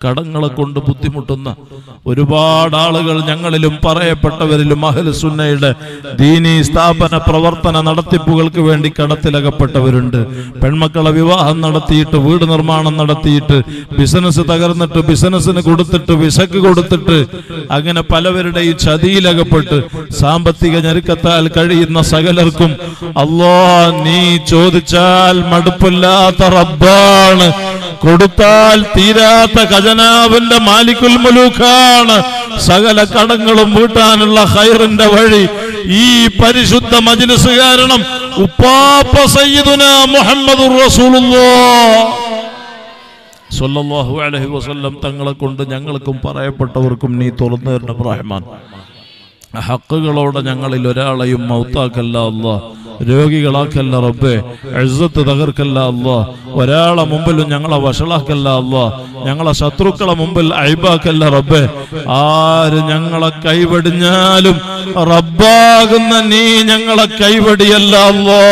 കടങ്ങളെ കൊണ്ട് ബുദ്ധിമുട്ടുന്ന ഒരുപാട് ആളുകൾ ഞങ്ങളിലും പറയപ്പെട്ടവരിലും അഹ്ലുസുന്നയുടെ ദീനീ സ്ഥാപന പ്രവർത്തന നടത്തിപ്പുകൾക്ക് വേണ്ടി കടത്തിലകപ്പെട്ടവരുണ്ട് പെൺമക്കളെ വിവാഹം നടത്തിയിട്ട് വീട് നിർമ്മാണം നടത്തിയിട്ട് ബിസിനസ് തകർന്നിട്ട് ബിസിനസ്സിന് കൊടുത്തിട്ട് വിസക്ക് കൊടുത്തിട്ട് അങ്ങനെ പലവരുടെയും ചതിയിലകപ്പെട്ട് സാമ്പത്തിക ഞെരുക്കത്താൽ കഴിയുന്ന സകലർക്കും അല്ലോ നീ ചോദിച്ചാൽ മടുപ്പില്ലാത്ത റബ്ബാണ് കൊടുത്താൽ തീരാത്ത ഖജനാവിന്റെ മാലിക്കുൽ മുലൂക്കാണ് സകല കടങ്ങളും വീട്ടാനുള്ള ഹൈറിന്റെ വഴി ഈ പരിശുദ്ധ മജ്ലിസ് കാരണം ഉപ്പാപ്പ സയ്യിദുന മുഹമ്മദുർ റസൂലുള്ളാഹ് സല്ലല്ലാഹു അലൈഹി വസല്ലം തങ്ങളെ കൊണ്ട് ഞങ്ങൾക്കും പറയപ്പെട്ടവർക്കും നീ തുറന്നു തരണം റഹ്മാൻ ഹക്കുകളോടെ ഞങ്ങളിൽ ഒരാളെയും മൗത്താക്കല്ല അല്ലാ രോഗികളാക്കല്ല റബ്ബേ എഴുത്ത് തകർക്കല്ല അല്ലാ ഒരാളെ മുമ്പിലും ഞങ്ങളെ വഷളാക്കല്ല അല്ലാ ഞങ്ങളെ ശത്രുക്കളെ മുമ്പിൽ അഴിബാക്കല്ല റബ്ബേ ആര് ഞങ്ങളെ കൈവടിഞ്ഞാലും റബ്ബാകുന്ന നീ ഞങ്ങളെ കൈവടിയല്ല അല്ലാ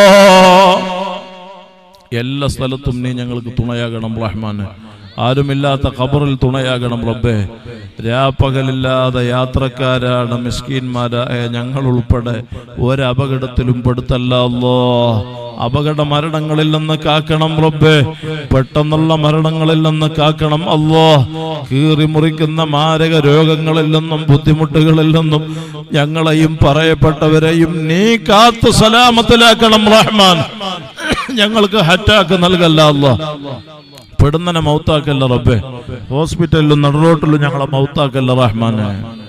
എല്ലാ സ്ഥലത്തും നീ ഞങ്ങൾക്ക് തുണയാകണം റഹ്മാന് ആരുമില്ലാത്ത ഖബറിൽ തുണയാകണം റബ്ബേ രാപ്പകലില്ലാതെ യാത്രക്കാരാണ് മിസ്കീന്മാരായ ഞങ്ങൾ ഉൾപ്പെടെ ഒരപകടത്തിലും പെടുത്തല്ല അല്ലോ അപകട മരണങ്ങളിൽ നിന്ന് കാക്കണം റബ്ബേ പെട്ടെന്നുള്ള മരണങ്ങളിൽ നിന്ന് കാക്കണം അല്ലോ കീറി മുറിക്കുന്ന മാരക രോഗങ്ങളിൽ നിന്നും ബുദ്ധിമുട്ടുകളിൽ നിന്നും ഞങ്ങളെയും പറയപ്പെട്ടവരെയും നീ കാത്തു സലാമത്തിലാക്കണം റഹ്മാൻ ഞങ്ങൾക്ക് ഹറ്റാക്ക് നൽകല്ല അല്ലോ പെടുന്നനെ മൗത്താക്കല്ല റബ്ബേ ഹോസ്പിറ്റലിലും നടുറോട്ടിലും ഞങ്ങളെ മൗത്താക്കല്ല റഹ്മാനെ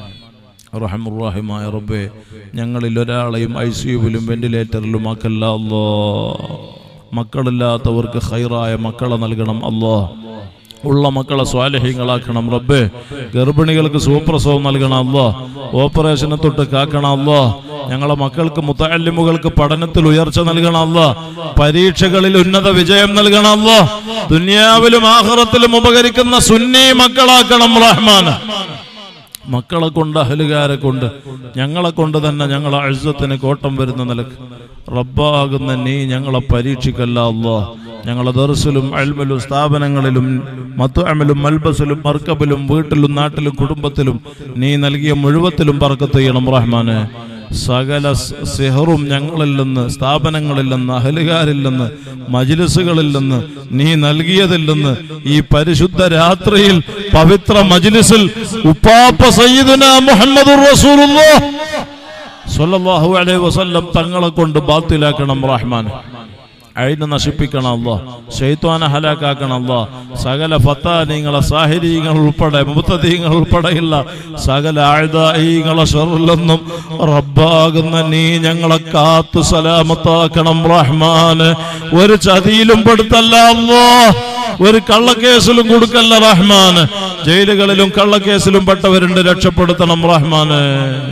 റഹമുറാഹിമായ റബ്ബേ ഞങ്ങളിൽ ഒരാളെയും ഐ സിയുവിലും വെന്റിലേറ്ററിലും ആക്കല്ല അല്ലോ മക്കളില്ലാത്തവർക്ക് ഹൈറായ മക്കളെ നൽകണം അല്ലോ ഉള്ള മക്കളെ സ്വാലഹ്യങ്ങളാക്കണം റബ്ബേ ഗർഭിണികൾക്ക് സുപ്രസവം നൽകണം അല്ലോ ഓപ്പറേഷനെ തൊട്ട് കാക്കണം അല്ലോ ഞങ്ങളെ മക്കൾക്ക് മുത്തല്ലിമുകൾക്ക് പഠനത്തിൽ ഉയർച്ച നൽകണം അല്ലോ പരീക്ഷകളിൽ ഉന്നത വിജയം നൽകണം അല്ലോ ദുനിയാവിലും ആഹ്റത്തിലും ഉപകരിക്കുന്ന സുന്നി മക്കളാക്കണം റഹ്മാൻ മക്കളെ കൊണ്ട് അഹലുകാരെ കൊണ്ട് ഞങ്ങളെ കൊണ്ട് തന്നെ ഞങ്ങളെ അഴുസത്തിന് കോട്ടം വരുന്ന നിലക്ക് റബ്ബാകുന്ന നീ ഞങ്ങളെ പരീക്ഷിക്കല്ല അല്ലോ ഞങ്ങളെ ദർസിലും അൽമലും സ്ഥാപനങ്ങളിലും മത്തുഅമലും മൽബസിലും മർക്കബിലും വീട്ടിലും നാട്ടിലും കുടുംബത്തിലും നീ നൽകിയ മുഴുവത്തിലും പറക്കത്ത് ചെയ്യണം റഹ്മാനെ സകല സ് സിഹറും ഞങ്ങളിൽ നിന്ന് സ്ഥാപനങ്ങളിൽ നിന്ന് അഹലുകാരിൽ നിന്ന് മജിലിസുകളിൽ നിന്ന് നീ നൽകിയതിൽ നിന്ന് ഈ പരിശുദ്ധ രാത്രിയിൽ പവിത്ര മജിലിസിൽ ഉപ്പാപ്പ സയ്യിദുന മുഹമ്മദുർ റസൂലുള്ളാഹ് സ്വല്ലല്ലാഹു അലൈഹി വസല്ലം തങ്ങളെ കൊണ്ട് ബാത്തിലാക്കണം റഹ്മാൻ അഴിന് നശിപ്പിക്കണം അല്ലോ ഷെയ്ത്വാനെ ഹലാക്കാക്കണം അല്ലോ സകല ഫത്താനീങ്ങളെ സാഹിരീങ്ങൾ ഉൾപ്പെടെ മുത്തദീങ്ങൾ ഉൾപ്പെടെയുള്ള സകല ആഴ്ദായിങ്ങളെ ഷറിലൊന്നും റബ്ബാകുന്ന നീ ഞങ്ങളെ കാത്തു സലാമത്താക്കണം റഹ്മാന് ഒരു ചതിയിലും പെടുത്തല്ല അല്ലോ ഒരു കള്ളക്കേസിലും കൊടുക്കല്ല റഹ്മാന് ജയിലുകളിലും കള്ളക്കേസിലും പെട്ടവരുണ്ട് രക്ഷപ്പെടുത്തണം റഹ്മാന്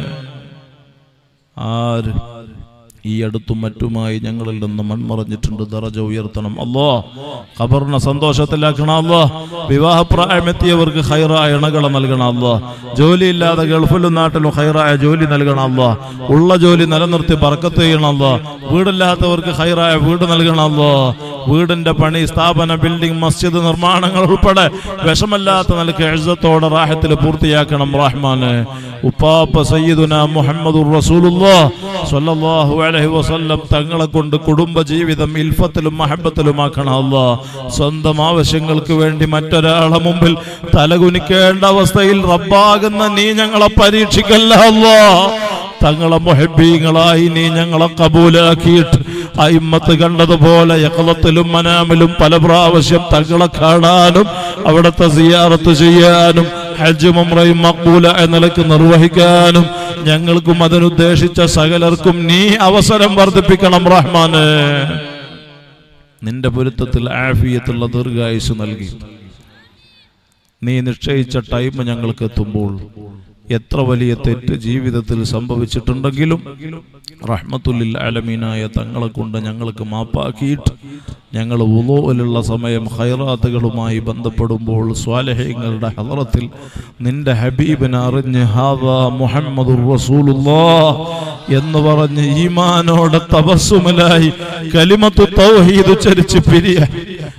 ആര് ഈ അടുത്തും മറ്റുമായി ഞങ്ങളിൽ നിന്ന് മൺമറഞ്ഞിട്ടുണ്ട് ദറജ ഉയർത്തണം അല്ലോ ഖബറിനെ സന്തോഷത്തിലാക്കണം അല്ലോ വിവാഹപ്രായമെത്തിയവർക്ക് ഹൈറായ ഇണകളെ നൽകണം അല്ലോ ജോലിയില്ലാതെ ഗൾഫിലും നാട്ടിലും ഹൈറായ ജോലി നൽകണം അല്ലോ ഉള്ള ജോലി നിലനിർത്തി പറക്കത്ത് ചെയ്യണം അല്ലോ വീടില്ലാത്തവർക്ക് ഹൈറായ വീട് നൽകണം അല്ലോ വീടിന്റെ പണി സ്ഥാപന ബിൽഡിംഗ് മസ്ജിദ് നിർമ്മാണങ്ങൾ ഉൾപ്പെടെ വിഷമല്ലാത്ത നിലക്ക് എഴുതത്തോടെ റാഹത്തിൽ പൂർത്തിയാക്കണം റഹ്മാന് ഉപ്പാപ്പ സയ്യിദുന മുഹമ്മദുർ റസൂലുള്ളാഹ് സ്വല്ലല്ലാഹു അലൈഹി വസല്ലം തങ്ങളെ കൊണ്ട് കുടുംബ ജീവിതം ഇൽഫത്തിലും മഹബത്തിലുമാക്കണം അല്ലാ സ്വന്തം ആവശ്യങ്ങൾക്ക് വേണ്ടി മറ്റൊരാളെ മുമ്പിൽ തലകുനിക്കേണ്ട അവസ്ഥയിൽ റബ്ബാകുന്ന നീ ഞങ്ങളെ പരീക്ഷിക്കല്ല അല്ലാ തങ്ങളെ മുഹബീങ്ങളായി നീ ഞങ്ങളെ കബൂലാക്കിയിട്ട് അയിമ്മത്ത് കണ്ടതുപോലെ യക്കളത്തിലും മനാമിലും പല പ്രാവശ്യം തങ്ങളെ കാണാനും അവിടുത്തെ സിയാറത്ത് ചെയ്യാനും ഹജ്ജും ഉംറയും മക്ബൂല എന്ന നിലക്ക് നിർവഹിക്കാനും ഞങ്ങൾക്കും അതിനുദ്ദേശിച്ച സകലർക്കും നീ അവസരം വർദ്ധിപ്പിക്കണം റഹ്മാന് നിന്റെ പൊരുത്തത്തിൽ ആഫിയത്തുള്ള ദീർഘായുസ് നൽകി നീ നിശ്ചയിച്ച ടൈം ഞങ്ങൾക്ക് എത്തുമ്പോൾ എത്ര വലിയ തെറ്റ് ജീവിതത്തിൽ സംഭവിച്ചിട്ടുണ്ടെങ്കിലും റഹ്മത്തുല്ലിൽ അലമീനായ തങ്ങളെ കൊണ്ട് ഞങ്ങൾക്ക് മാപ്പാക്കിയിട്ട് ഞങ്ങൾ ഉലോയിലുള്ള സമയം ഹൈറാത്തുകളുമായി ബന്ധപ്പെടുമ്പോൾ സ്വാലഹ്യങ്ങളുടെ ഹദറത്തിൽ നിന്റെ ഹബീബിനെ അറിഞ്ഞ് ഹാദാ മുഹമ്മദുർ റസൂലുള്ളാ എന്ന് പറഞ്ഞ് ഈമാനോടെ തപസ്സുമലായി കലിമത്തു തൗഹീദ് ഉച്ചരിച്ച് പിരിയ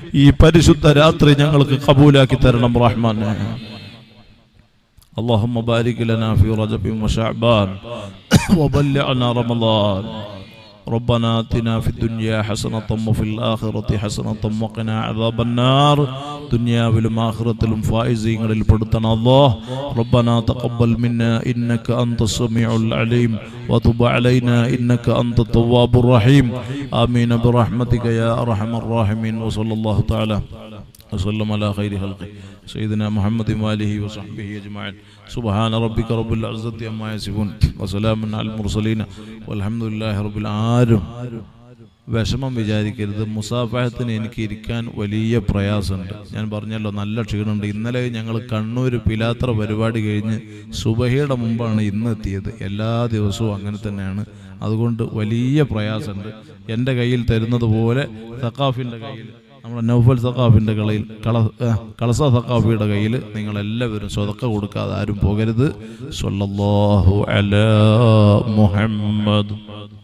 ഈ പരിശുദ്ധ രാത്രി ഞങ്ങൾക്ക് കബൂലാക്കി തരണം റഹ്മാനെ اللهم بارك لنا في رجب وشعبان وبلغنا رمضان ربنا اتنا في الدنيا حسنة وفي الآخرة حسنة وقنا عذاب النار دنيا بالآخرة الفائزين للبرتنا الله ربنا تقبل منا إنك أنت السميع العليم وتب علينا إنك أنت التواب الرحيم آمين برحمتك يا أرحم الراحمين وصلى الله تعالى وسلم على خير خلقه سيدنا محمد وآله وصحبه أجمعين سبحان ربك رب العزة عما يصفون وسلام على المرسلين والحمد لله رب العالمين വിഷമം വിചാരിക്കരുത് മുസാഫഹത്തിന് എനിക്ക് ഇരിക്കാൻ വലിയ പ്രയാസമുണ്ട് ഞാൻ പറഞ്ഞല്ലോ നല്ല ക്ഷീണമുണ്ട് ഇന്നലെ ഞങ്ങൾ കണ്ണൂർ പിലാത്ര പരിപാടി കഴിഞ്ഞ് സുബഹിയുടെ മുമ്പാണ് ഇന്ന് എത്തിയത് എല്ലാ ദിവസവും അങ്ങനെ തന്നെയാണ് അതുകൊണ്ട് വലിയ പ്രയാസമുണ്ട് എൻ്റെ കയ്യിൽ തരുന്നത് പോലെ സക്കാഫിൻ്റെ കയ്യിൽ നമ്മുടെ നൗഫൽ സഖാഫിൻ്റെ കളയിൽ കള ആ, കളസ സഖാഫിയുടെ കയ്യിൽ നിങ്ങളെല്ലാവരും സ്വതക്ക കൊടുക്കാതെ ആരും പോകരുത് സല്ലല്ലാഹു അലാ മുഹമ്മദ്